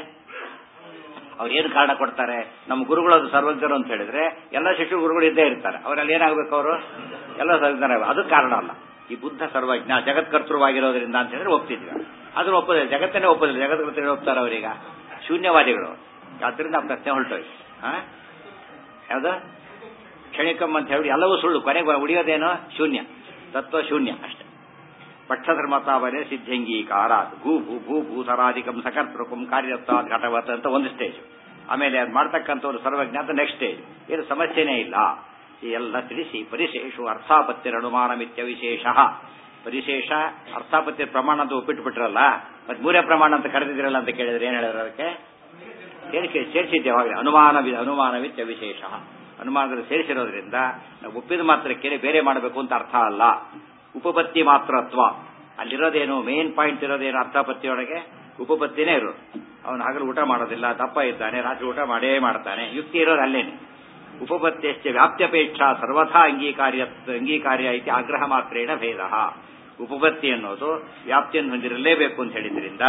ಅವ್ರು ಏನು ಕಾರಣ ಕೊಡ್ತಾರೆ ನಮ್ಮ ಗುರುಗಳು ಅದು ಸರ್ವಜ್ಞರು ಅಂತ ಹೇಳಿದ್ರೆ ಎಲ್ಲ ಶಿಶು ಗುರುಗಳು ಇದ್ದೇ ಇರ್ತಾರೆ ಅವರಲ್ಲಿ ಏನಾಗಬೇಕು ಅವರು ಎಲ್ಲ ಸರ್ವಜ್ಞರ ಅದು ಕಾರಣ ಅಲ್ಲ ಈ ಬುದ್ಧ ಸರ್ವಜ್ಞ ಜಗತ್ಕರ್ತೃವಾಗಿರೋದ್ರಿಂದ ಅಂತ ಹೇಳಿದ್ರೆ ಒಪ್ತಿದ್ವಿ ಅದನ್ನ ಒಪ್ಪೋದಿಲ್ಲ ಜಗತ್ತನ್ನೇ ಒಪ್ಪೋದಿಲ್ಲ ಜಗತ್ಕರ್ತೃ ಒಪ್ತಾರೆ ಅವರೀಗ ಶೂನ್ಯವಾದಿಗಳು ಆದ್ರಿಂದ ಆ ಪ್ರಶ್ನೆ ಹೊರಟೋಯ್ತು ಹಾ ಯಾವ್ದು ಕ್ಷಣಿಕಂ ಅಂತ ಹೇಳಿ ಎಲ್ಲವೂ ಸುಳ್ಳು ಕೊನೆಗೆ ಉಳಿಯೋದೇನೋ ಶೂನ್ಯ ತತ್ವ ಶೂನ್ಯ ಅಷ್ಟೇ ಪಕ್ಷಧರ್ಮತಾವನೆ ಸಿದ್ಧಂಗೀಕಾರ ಭೂ ಭೂ ಭೂ ಭೂತರಾಧಿಕಂ ಸಕರ್ತೃಕಂ ಕಾರ್ಯತ್ವ ಘಟವತ್ ಅಂತ ಒಂದು ಸ್ಟೇಜ್ ಆಮೇಲೆ ಅದು ಮಾಡ್ತಕ್ಕಂಥವ್ರು ಸರ್ವಜ್ಞ ಅಂತ ನೆಕ್ಸ್ಟ್ ಸ್ಟೇಜ್ ಏನು ಸಮಸ್ಯೆನೇ ಇಲ್ಲ ಈ ಎಲ್ಲ ತಿಳಿಸಿ ಪರಿಶೇಷು ಅರ್ಥಾಪತ್ಯರ ಅನುಮಾನಮಿತ್ಯ ವಿಶೇಷ ಪರಿಶೇಷ ಅರ್ಥಾಪತ್ಯ ಪ್ರಮಾಣ ಅಂತ ಒಪ್ಪಿಟ್ಬಿಟ್ರಲ್ಲ ಮತ್ತೆ ಮೂರೇ ಪ್ರಮಾಣ ಅಂತ ಕರೆದಿದ್ರಲ್ಲ ಅಂತ ಕೇಳಿದ್ರೆ ಏನ್ ಹೇಳಿದ್ರು ಅದಕ್ಕೆ ಸೇರಿಸಿ ಸೇರಿಸಿದ್ದೇವಾಗಲೇ ಅನುಮಾನ ಅನುಮಾನವಿತ್ಯ ವಿಶೇಷ ಅನುಮಾನದಲ್ಲಿ ಸೇರಿಸಿರೋದ್ರಿಂದ ನಾವು ಒಪ್ಪಿದ ಮಾತ್ರಕ್ಕೆ ಬೇರೆ ಮಾಡಬೇಕು ಅಂತ ಅರ್ಥ ಅಲ್ಲ ಉಪಪತ್ತಿ ಮಾತ್ರತ್ವ ಅಲ್ಲಿರೋದೇನು ಮೇನ್ ಪಾಯಿಂಟ್ ಇರೋದೇನು ಅರ್ಥಾಪತ್ತಿಯೊಳಗೆ ಉಪಪತ್ತಿನೇ ಇರೋದು ಅವನು ಹಗಲು ಊಟ ಮಾಡೋದಿಲ್ಲ ದಪ್ಪ ಇದ್ದಾನೆ ರಾತ್ರಿ ಊಟ ಮಾಡೇ ಮಾಡ್ತಾನೆ ಯುಕ್ತಿ ಇರೋದು ಅಲ್ಲೇನೆ ಉಪಪತ್ತಿಯಷ್ಟೇ ವ್ಯಾಪ್ತ್ಯಪೇಕ್ಷಾ ಸರ್ವಥಾ ಅಂಗೀಕಾರ್ಯ ಅಂಗೀಕಾರ್ಯ ಐತಿ ಆಗ್ರಹ ಮಾತ್ರೇಣ ಭೇದ ಉಪಪತ್ತಿ ಅನ್ನೋದು ವ್ಯಾಪ್ತಿಯನ್ನು ಹೊಂದಿರಲೇಬೇಕು ಅಂತ ಹೇಳಿದ್ರಿಂದ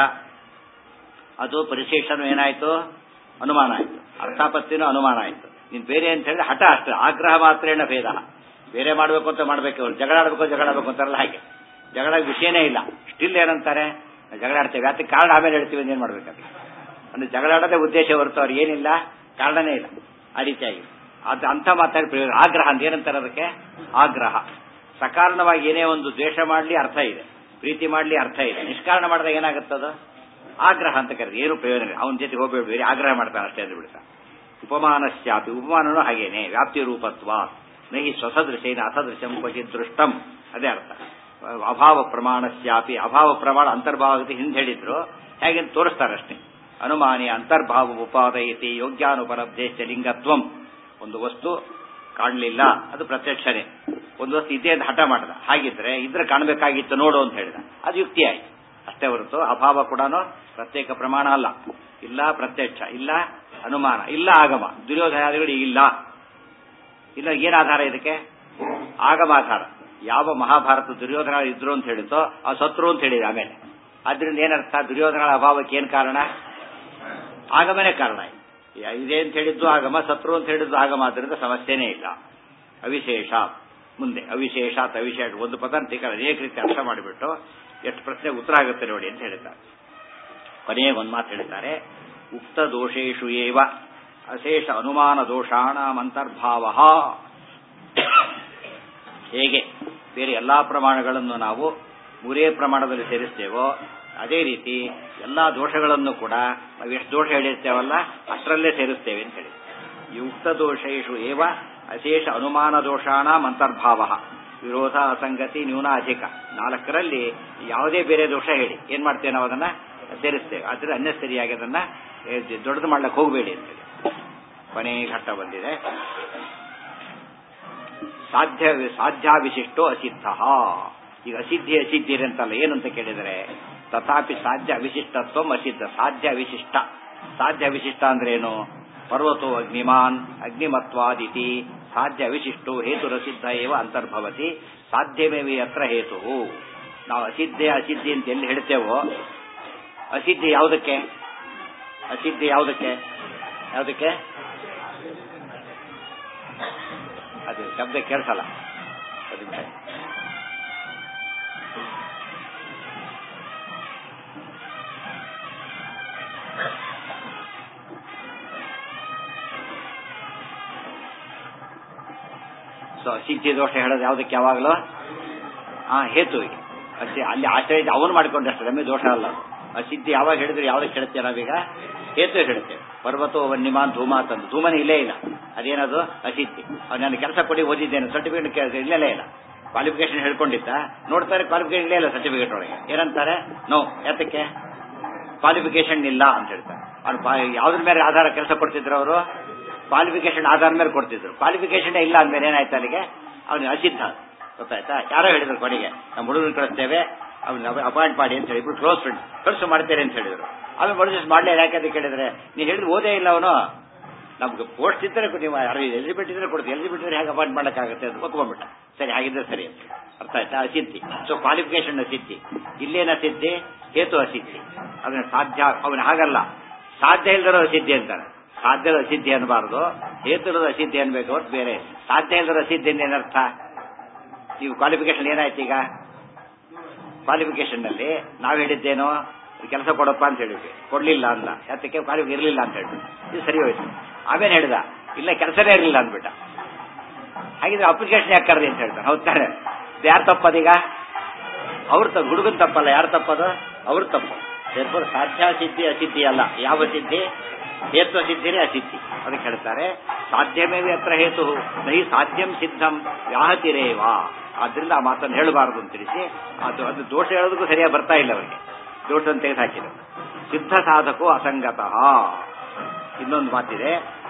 ಅದು ಪರಿಶೇಷನು ಏನಾಯ್ತು ಅನುಮಾನ ಆಯ್ತು ಅರ್ಥಾಪತ್ತಿನೂ ಅನುಮಾನ ಆಯ್ತು ನೀನ್ ಬೇರೆ ಅಂತ ಹೇಳಿದ್ರೆ ಹಠ ಅಷ್ಟೇ ಆಗ್ರಹ ಮಾತ್ರೇಣ ಭೇದ ಬೇರೆ ಮಾಡಬೇಕು ಅಂತ ಮಾಡ್ಬೇಕು ಅವ್ರು ಜಗಳ ಆಡಬೇಕು ಜಗಳ ಆಡಬೇಕು ಅಂತಾರಲ್ಲ ಹಾಗೆ ಜಗಳ ವಿಷಯನೇ ಇಲ್ಲ ಸ್ಟಿಲ್ ಏನಂತಾರೆ ಜಗಳ ಆಡ್ತೇವೆ ಅದಕ್ಕೆ ಕಾರಣ ಆಮೇಲೆ ಹೇಳ್ತೀವಿ ಏನ್ ಮಾಡ್ಬೇಕಂತ ಅಂದ್ರೆ ಜಗಳ ಆಡೋದೇ ಉದ್ದೇಶ ಹೊರತು ಅವ್ರು ಏನಿಲ್ಲ ಕಾರಣನೇ ಇಲ್ಲ ಆ ರೀತಿಯಾಗಿ ಅದು ಅಂಥ ಮಾತಾಡಿ ಪ್ರಯೋಗ ಆಗ್ರಹ ಅಂತ ಏನಂತಾರೆ ಅದಕ್ಕೆ ಆಗ್ರಹ ಸಕಾರಣವಾಗಿ ಏನೇ ಒಂದು ದ್ವೇಷ ಮಾಡಲಿ ಅರ್ಥ ಇದೆ ಪ್ರೀತಿ ಮಾಡಲಿ ಅರ್ಥ ಇದೆ ನಿಷ್ಕಾರಣ ಮಾಡಿದಾಗ ಏನಾಗುತ್ತದು ಆಗ್ರಹ ಅಂತ ಕರೆದು ಏನು ಪ್ರಯೋಜನ ಇಲ್ಲ ಅವನ ಜೊತೆ ಹೋಗ್ಬೇಡ ಬೇರೆ ಆಗ್ರಹ ಮಾಡ್ತಾನೆ ಅಷ್ಟೇ ಅಂತ ಬಿಡ್ತಾನೆ ಉಪಮಾನಶ್ಚಾಪಿ ಉಪಮಾನನು ಹಾಗೇನೆ ವ್ಯಾಪ್ತಿ ರೂಪತ್ವ ನಹಿ ಸ್ವಸದೃಶೇನ ಅಸದೃಶಂ ಕ್ವಚಿತ್ ದೃಷ್ಟಂ ಅದೇ ಅರ್ಥ ಅಭಾವ ಪ್ರಮಾಣಶ್ಚಾಪಿ ಅಭಾವ ಪ್ರಮಾಣ ಅಂತರ್ಭಾವಕ್ಕೆ ಹಿಂದೆ ಹೇಳಿದ್ರು ಹೇಗೆ ತೋರಿಸ್ತಾರಷ್ಟೇ ಅನುಮಾನಿ ಅಂತರ್ಭಾವ ಉಪಾದಯತಿ ಯೋಗ್ಯಾನುಪಲಬ್ಧೇಶ ಲಿಂಗತ್ವಂ ಒಂದು ವಸ್ತು ಕಾಣಲಿಲ್ಲ ಅದು ಪ್ರತ್ಯಕ್ಷನೇ ಒಂದು ವಸ್ತು ಇದೆ ಅಂತ ಹಠ ಮಾಡಿದ ಹಾಗಿದ್ರೆ ಇದ್ರೆ ಕಾಣಬೇಕಾಗಿತ್ತು ನೋಡು ಅಂತ ಹೇಳಿದ ಅದು ಯುಕ್ತಿ ಆಯ್ತು ಅಷ್ಟೇ ಹೊರತು ಅಭಾವ ಕೂಡ ಪ್ರತ್ಯೇಕ ಪ್ರಮಾಣ ಅಲ್ಲ ಇಲ್ಲ ಪ್ರತ್ಯಕ್ಷ ಇಲ್ಲ ಅನುಮಾನ ಇಲ್ಲ ಆಗಮ ದುರ್ಯೋಧನಾದಿಗಳು ಇಲ್ಲ ಇಲ್ಲ ಏನ್ ಆಧಾರ ಇದಕ್ಕೆ ಆಗಮಾಧಾರ ಯಾವ ಮಹಾಭಾರತ ದುರ್ಯೋಧನ ಇದ್ರು ಅಂತ ಹೇಳಿತೋ ಆ ಸತ್ರು ಅಂತ ಹೇಳಿದ ಆಮೇಲೆ ಆದ್ರಿಂದ ಏನರ್ಥ ದುರ್ಯೋಧನಗಳ ಅಭಾವಕ್ಕೆ ಏನ್ ಕಾರಣ ಆಗಮನೇ ಕಾರಣ ಇದೆ ಅಂತ ಹೇಳಿದ್ದು ಆಗಮ ಸತ್ರು ಅಂತ ಹೇಳಿದ್ದು ಆಗಮ ಆದ್ರಿಂದ ಸಮಸ್ಯೆನೇ ಇಲ್ಲ ಅವಿಶೇಷ ಮುಂದೆ ಅವಿಶೇಷ ಅವಿಶೇಷ ಒಂದು ಪದಾಂತಿಕ ಅನೇಕ ರೀತಿ ಅರ್ಥ ಮಾಡಿಬಿಟ್ಟು ಎಷ್ಟು ಪ್ರಶ್ನೆ ಉತ್ತರ ಆಗುತ್ತೆ ನೋಡಿ ಅಂತ ಹೇಳಿದ್ದಾರೆ ಕೊನೆಯ ಒಂದು ಮಾತು ಹೇಳಿದ್ದಾರೆ ಉಕ್ತ ದೋಷೇಶು ಏವ ಅಶೇಷ ಅನುಮಾನ ದೋಷಾಣಮಂತರ್ಭಾವ ಹೇಗೆ ಬೇರೆ ಎಲ್ಲಾ ಪ್ರಮಾಣಗಳನ್ನು ನಾವು ಮೂರೇ ಪ್ರಮಾಣದಲ್ಲಿ ಸೇರಿಸ್ತೇವೋ ಅದೇ ರೀತಿ ಎಲ್ಲಾ ದೋಷಗಳನ್ನು ಕೂಡ ನಾವು ಎಷ್ಟು ದೋಷ ಹೇಳಿರ್ತೇವಲ್ಲ ಅಷ್ಟರಲ್ಲೇ ಸೇರಿಸ್ತೇವೆ ಅಂತ ಹೇಳಿ ಈ ಉಕ್ತ ದೋಷೇಶು ಏವ ಅಶೇಷ ಅನುಮಾನ ದೋಷಾಣ ಅಂತರ್ಭಾವ ವಿರೋಧ ಅಸಂಗತಿ ನ್ಯೂನ ಅಧಿಕ ನಾಲ್ಕರಲ್ಲಿ ಯಾವುದೇ ಬೇರೆ ದೋಷ ಹೇಳಿ ಏನ್ ಮಾಡ್ತೇವೆ ನಾವು ಅದನ್ನ ಸೇರಿಸ್ತೇವೆ ಆದ್ರೆ ಅನ್ನೆಸರಿಯಾಗಿ ಅದನ್ನ ದೊಡ್ಡದು ಮಾಡ್ಲಿಕ್ಕೆ ಹೋಗಬೇಡಿ ಅಂತೇಳಿ ಕೊನೆ ಘಟ್ಟ ಬಂದಿದೆ ಸಾಧ್ಯ ಸಾಧ್ಯಾವಿಶಿಷ್ಟೋ ಅಸಿದ್ಧ ಈಗ ಅಸಿದ್ಧಿ ಅಸಿದ್ಧಿ ಅಂತಲ್ಲ ಏನಂತ ಕೇಳಿದರೆ ತಥಾಪಿ ಸಾಧ್ಯ ಅವಿಶಿಷ್ಟತ್ವ ಅಸಿದ್ಧ ಸಾಧ್ಯ ಅವಿಶಿಷ್ಟ ಸಾಧ್ಯ ಅವಿಶಿಷ್ಟ ಅಂದ್ರೆ ಏನು ಪರ್ವತೋ ಅಗ್ನಿಮಾನ್ ಅಗ್ನಿಮತ್ವಾದಿತಿ ಸಾಧ್ಯ ಅವಿಶಿಷ್ಟೋ ಹೇತುರಸಿದ್ಧ ಏವ ಅಂತರ್ಭವತಿ ಸಾಧ್ಯಮೇವಿ ಅತ್ರ ಹೇತು ನಾವು ಅಸಿದ್ಧೆ ಅಸಿದ್ಧಿ ಅಂತ ಎಲ್ಲಿ ಹೇಳ್ತೇವೋ ಅಸಿದ್ಧಿ ಯಾವುದಕ್ಕೆ ಅಸಿದ್ಧಿ ಯಾವುದಕ್ಕೆ ಯಾವುದಕ್ಕೆ ಅದು ಶಬ್ದ ಕೇಳಿಸಲ್ಲ ಅದು ನಿಮಿಷ ಸೊ ಸಿದ್ಧಿ ದೋಷ ಹೇಳೋದು ಯಾವುದಕ್ಕೆ ಯಾವಾಗಲೂ ಆ ಹೇತುವಿಗೆ ಅಷ್ಟೇ ಅಲ್ಲಿ ಆಶ್ರಯ ಅವನು ಮಾಡಿಕೊಂಡಷ್ಟು ನಮಗೆ ದೋಷ ಅಲ್ಲ ಅದು. ಆ ಸಿದ್ಧಿ ಯಾವಾಗ ಹೇಳಿದ್ರೆ ಯಾವ್ದಕ್ಕೆ ಹೇಳ್ತೇವೆ ನಾವೀಗ ಹೇತು ಹೇಳುತ್ತೇವೆ ಪರ್ವತೋ ವನ್ಯಮಾನ್ ಧೂಮ ಅಂತಂದು ಧೂಮನ ಇಲ್ಲೇ ಇಲ್ಲ ಅದೇನದು ಅಸಿದ್ಧಿ ಅವ್ನು ನಾನು ಕೆಲಸ ಕೊಡಿ ಓದಿದ್ದೇನೆ ಸರ್ಟಿಫಿಕೇಟ್ ಇಲ್ಲೇ ಇಲ್ಲ ಕ್ವಾಲಿಫಿಕೇಶನ್ ಹೇಳ್ಕೊಂಡಿದ್ದ ನೋಡ್ತಾರೆ ಕ್ವಾಲಿಫಿಕೇಶನ್ ಇಲ್ಲೇ ಇಲ್ಲ ಸರ್ಟಿಫಿಕೇಟ್ ಒಳಗೆ ಏನಂತಾರೆ ನೋ ಯಾತಕ್ಕೆ ಕ್ವಾಲಿಫಿಕೇಶನ್ ಇಲ್ಲ ಅಂತ ಹೇಳ್ತಾರೆ ಅವ್ನು ಪಾ- ಯಾವ್ದ್ರ ಮೇಲೆ ಆಧಾರ ಕೆಲಸ ಕೊಡ್ತಿದ್ರು ಅವರು ಕ್ವಾಲಿಫಿಕೇಶನ್ ಆಧಾರ ಮೇಲೆ ಕೊಡ್ತಿದ್ರು ಕ್ವಾಲಿಫಿಕೇಶನ್ ಇಲ್ಲ ಅಂದ್ಮೇಲೆ ಏನಾಯ್ತು ಅಲ್ಲಿಗೆ ಅವನಿಗೆ ಅಸಿದ್ಧ ಗೊತ್ತಾಯ್ತಾ ಯಾರೋ ಹೇಳಿದ್ರು ಕೊನೆಗೆ ನಮ್ಮ ಹುಡುಗರು ಕಳಿಸ್ತೇವೆ ಅವ್ನ ಅಪಾಯಿಂಟ್ ಮಾಡಿ ಅಂತ ಹೇಳಿಬಿಟ್ಟು ಕ್ಲೋಸ್ ಫ್ರೆಂಡ್ ಕಳ್ಸು ಮಾಡ್ತೇನೆ ಅಂತ ಹೇಳಿದ್ರು ಆಮೇಲೆ ಮರುದಿವ್ಸ ಮಾಡಲೇ ಯಾಕೆ ಅಂತ ಕೇಳಿದ್ರೆ ನೀವು ಹೇಳಿದ್ರೆ ಓದೇ ಇಲ್ಲ ಅವನು ನಮ್ಗೆ ಪೋಸ್ಟ್ ಇದ್ದರೆ ನೀವು ಎಲಿಜಿಬಿಲಿಟಿ ಇದ್ರೆ ಕೊಡ್ತೀವಿ ಎಲಿಜಿಬಿಲಿಟಿ ಇದ್ರೆ ಹೇಗೆ ಅಪಾಯಿಂಟ್ ಮಾಡೋಕ್ಕಾಗುತ್ತೆ ಅಂತ ಒಪ್ಕೊಂಡ್ಬಿಟ್ಟ ಸರಿ ಹಾಗಿದ್ರೆ ಸರಿ ಅಂತ ಅರ್ಥ ಆಯ್ತಾ ಅಸಿದ್ಧಿ ಸೊ ಕ್ವಾಲಿಫಿಕೇಶನ್ ಅಸಿದ್ಧಿ ಇಲ್ಲೇನ ಸಿದ್ಧಿ ಹೇತು ಅಸಿದ್ಧಿ ಅದನ್ನ ಸಾಧ್ಯ ಅವನು ಹಾಗಲ್ಲ ಸಾಧ್ಯ ಇಲ್ಲದಿರೋ ಅಸಿದ್ಧಿ ಅಂತಾರೆ ಸಾಧ್ಯ ಅಸಿದ್ಧಿ ಅನ್ನಬಾರದು ಹೇತು ಇರೋದು ಅಸಿದ್ಧಿ ಅನ್ಬೇಕು ಹೊರತು ಬೇರೆ ಸಾಧ್ಯ ಇಲ್ಲದಿರೋ ಅಸಿದ್ಧಿ ಅಂತ ಏನರ್ಥ ನೀವು ಕ್ವಾಲಿಫಿಕೇಶನ್ ಏನಾಯ್ತು ಈಗ ಕ್ವಾಲಿಫಿಕೇಶನ್ ನಲ್ಲಿ ನಾವು ಹೇಳಿದ್ದೇನೋ ಕೆಲಸ ಕೊಡಪ್ಪ ಅಂತ ಹೇಳಿದ್ವಿ ಕೊಡ್ಲಿಲ್ಲ ಅಂದ ಯಾತಕ್ಕೆ ಕ್ವಾಲಿಫಿ ಇರಲಿಲ್ಲ ಅಂತ ಹೇಳ್ಬಿಟ್ಟು ಇದು ಸರಿ ಹೋಯ್ತು ಆಮೇಲೆ ಹೇಳಿದ ಇಲ್ಲ ಕೆಲಸನೇ ಇರಲಿಲ್ಲ ಅಂದ್ಬಿಟ್ಟ ಹಾಗಿದ್ರೆ ಅಪ್ಲಿಕೇಶನ್ ಯಾಕೆ ಕರೆದಿ ಅಂತ ಹೇಳ್ತಾನೆ ಹೌದ್ ತಾನೆ ಯಾರು ತಪ್ಪದೀಗ ಅವ್ರ ತಪ್ಪು ಹುಡುಗನ್ ತಪ್ಪಲ್ಲ ಯಾರು ತಪ್ಪದು ಅವ್ರ ತಪ್ಪು therefore ಸಾಧ್ಯ ಸಿದ್ಧಿ ಅಸಿದ್ಧಿ ಅಲ್ಲ ಯಾವ ಸಿದ್ಧಿ ಹೇತ್ವ ಸಿದ್ಧಿನೇ ಅಸಿದ್ಧಿ ಅದಕ್ಕೆ ಹೇಳ್ತಾರೆ ಸಾಧ್ಯಮೇವಿ ಅತ್ರ ಹೇತು ನಹಿ ಸಾಧ್ಯಂ ಸಿದ್ಧಂ ವ್ಯಾಹತಿರೇವಾ ಆದ್ರಿಂದ ಆ ಮಾತನ್ನು ಹೇಳಬಾರದು ಅಂತ ತಿಳಿಸಿ ಅದು ಅದು ದೋಷ ಹೇಳೋದಕ್ಕೂ ಸರಿಯಾಗಿ ಬರ್ತಾ ಇಲ್ಲ ಅವರಿಗೆ ದೋಷ ಅಂತ ತೆಗೆದು ಹಾಕಿದ್ರು ಸಿದ್ಧ ಸಾಧಕೋ ಅಸಂಗತಃ ಇನ್ನೊಂದು ಮಾತಿದೆ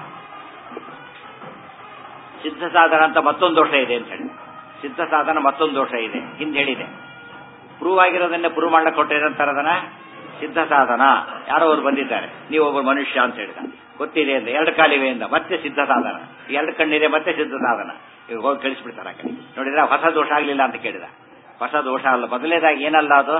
ಸಿದ್ಧ ಸಾಧನ ಅಂತ ಮತ್ತೊಂದು ದೋಷ ಇದೆ ಅಂತ ಹೇಳಿ ಸಿದ್ಧ ಸಾಧನ ಮತ್ತೊಂದು ದೋಷ ಇದೆ ಹಿಂದೆ ಹೇಳಿದೆ ಪ್ರೂವ್ ಆಗಿರೋದನ್ನೇ ಪ್ರೂವ್ ಮಾಡಕ್ಕೆ ಕೊಟ್ಟಿರಂತಾರೆ ಅದನ್ನ ಸಿದ್ಧ ಸಾಧನ ಯಾರೋ ಅವ್ರು ಬಂದಿದ್ದಾರೆ ನೀವು ಒಬ್ಬ ಮನುಷ್ಯ ಅಂತ ಹೇಳಿದ ಗೊತ್ತಿದೆ ಅಂತ ಎರಡು ಕಾಲಿವೆ ಅಂತ ಮತ್ತೆ ಸಿದ್ಧ ಸಾಧನ ಎರಡು ಕಣ್ಣಿದೆ ಮತ್ತೆ ಸಿದ್ಧ ಸಾಧನ ಈಗ ಹೋಗಿ ಕಳಿಸ್ಬಿಡ್ತಾರೆ ಆ ಕಡೆ ನೋಡಿದ್ರೆ ಹೊಸ ದೋಷ ಆಗ್ಲಿಲ್ಲ ಅಂತ ಕೇಳಿದ ಹೊಸ ದೋಷ ಅಲ್ಲ ಮೊದಲನೇದಾಗಿ ಏನಲ್ಲ ಅದು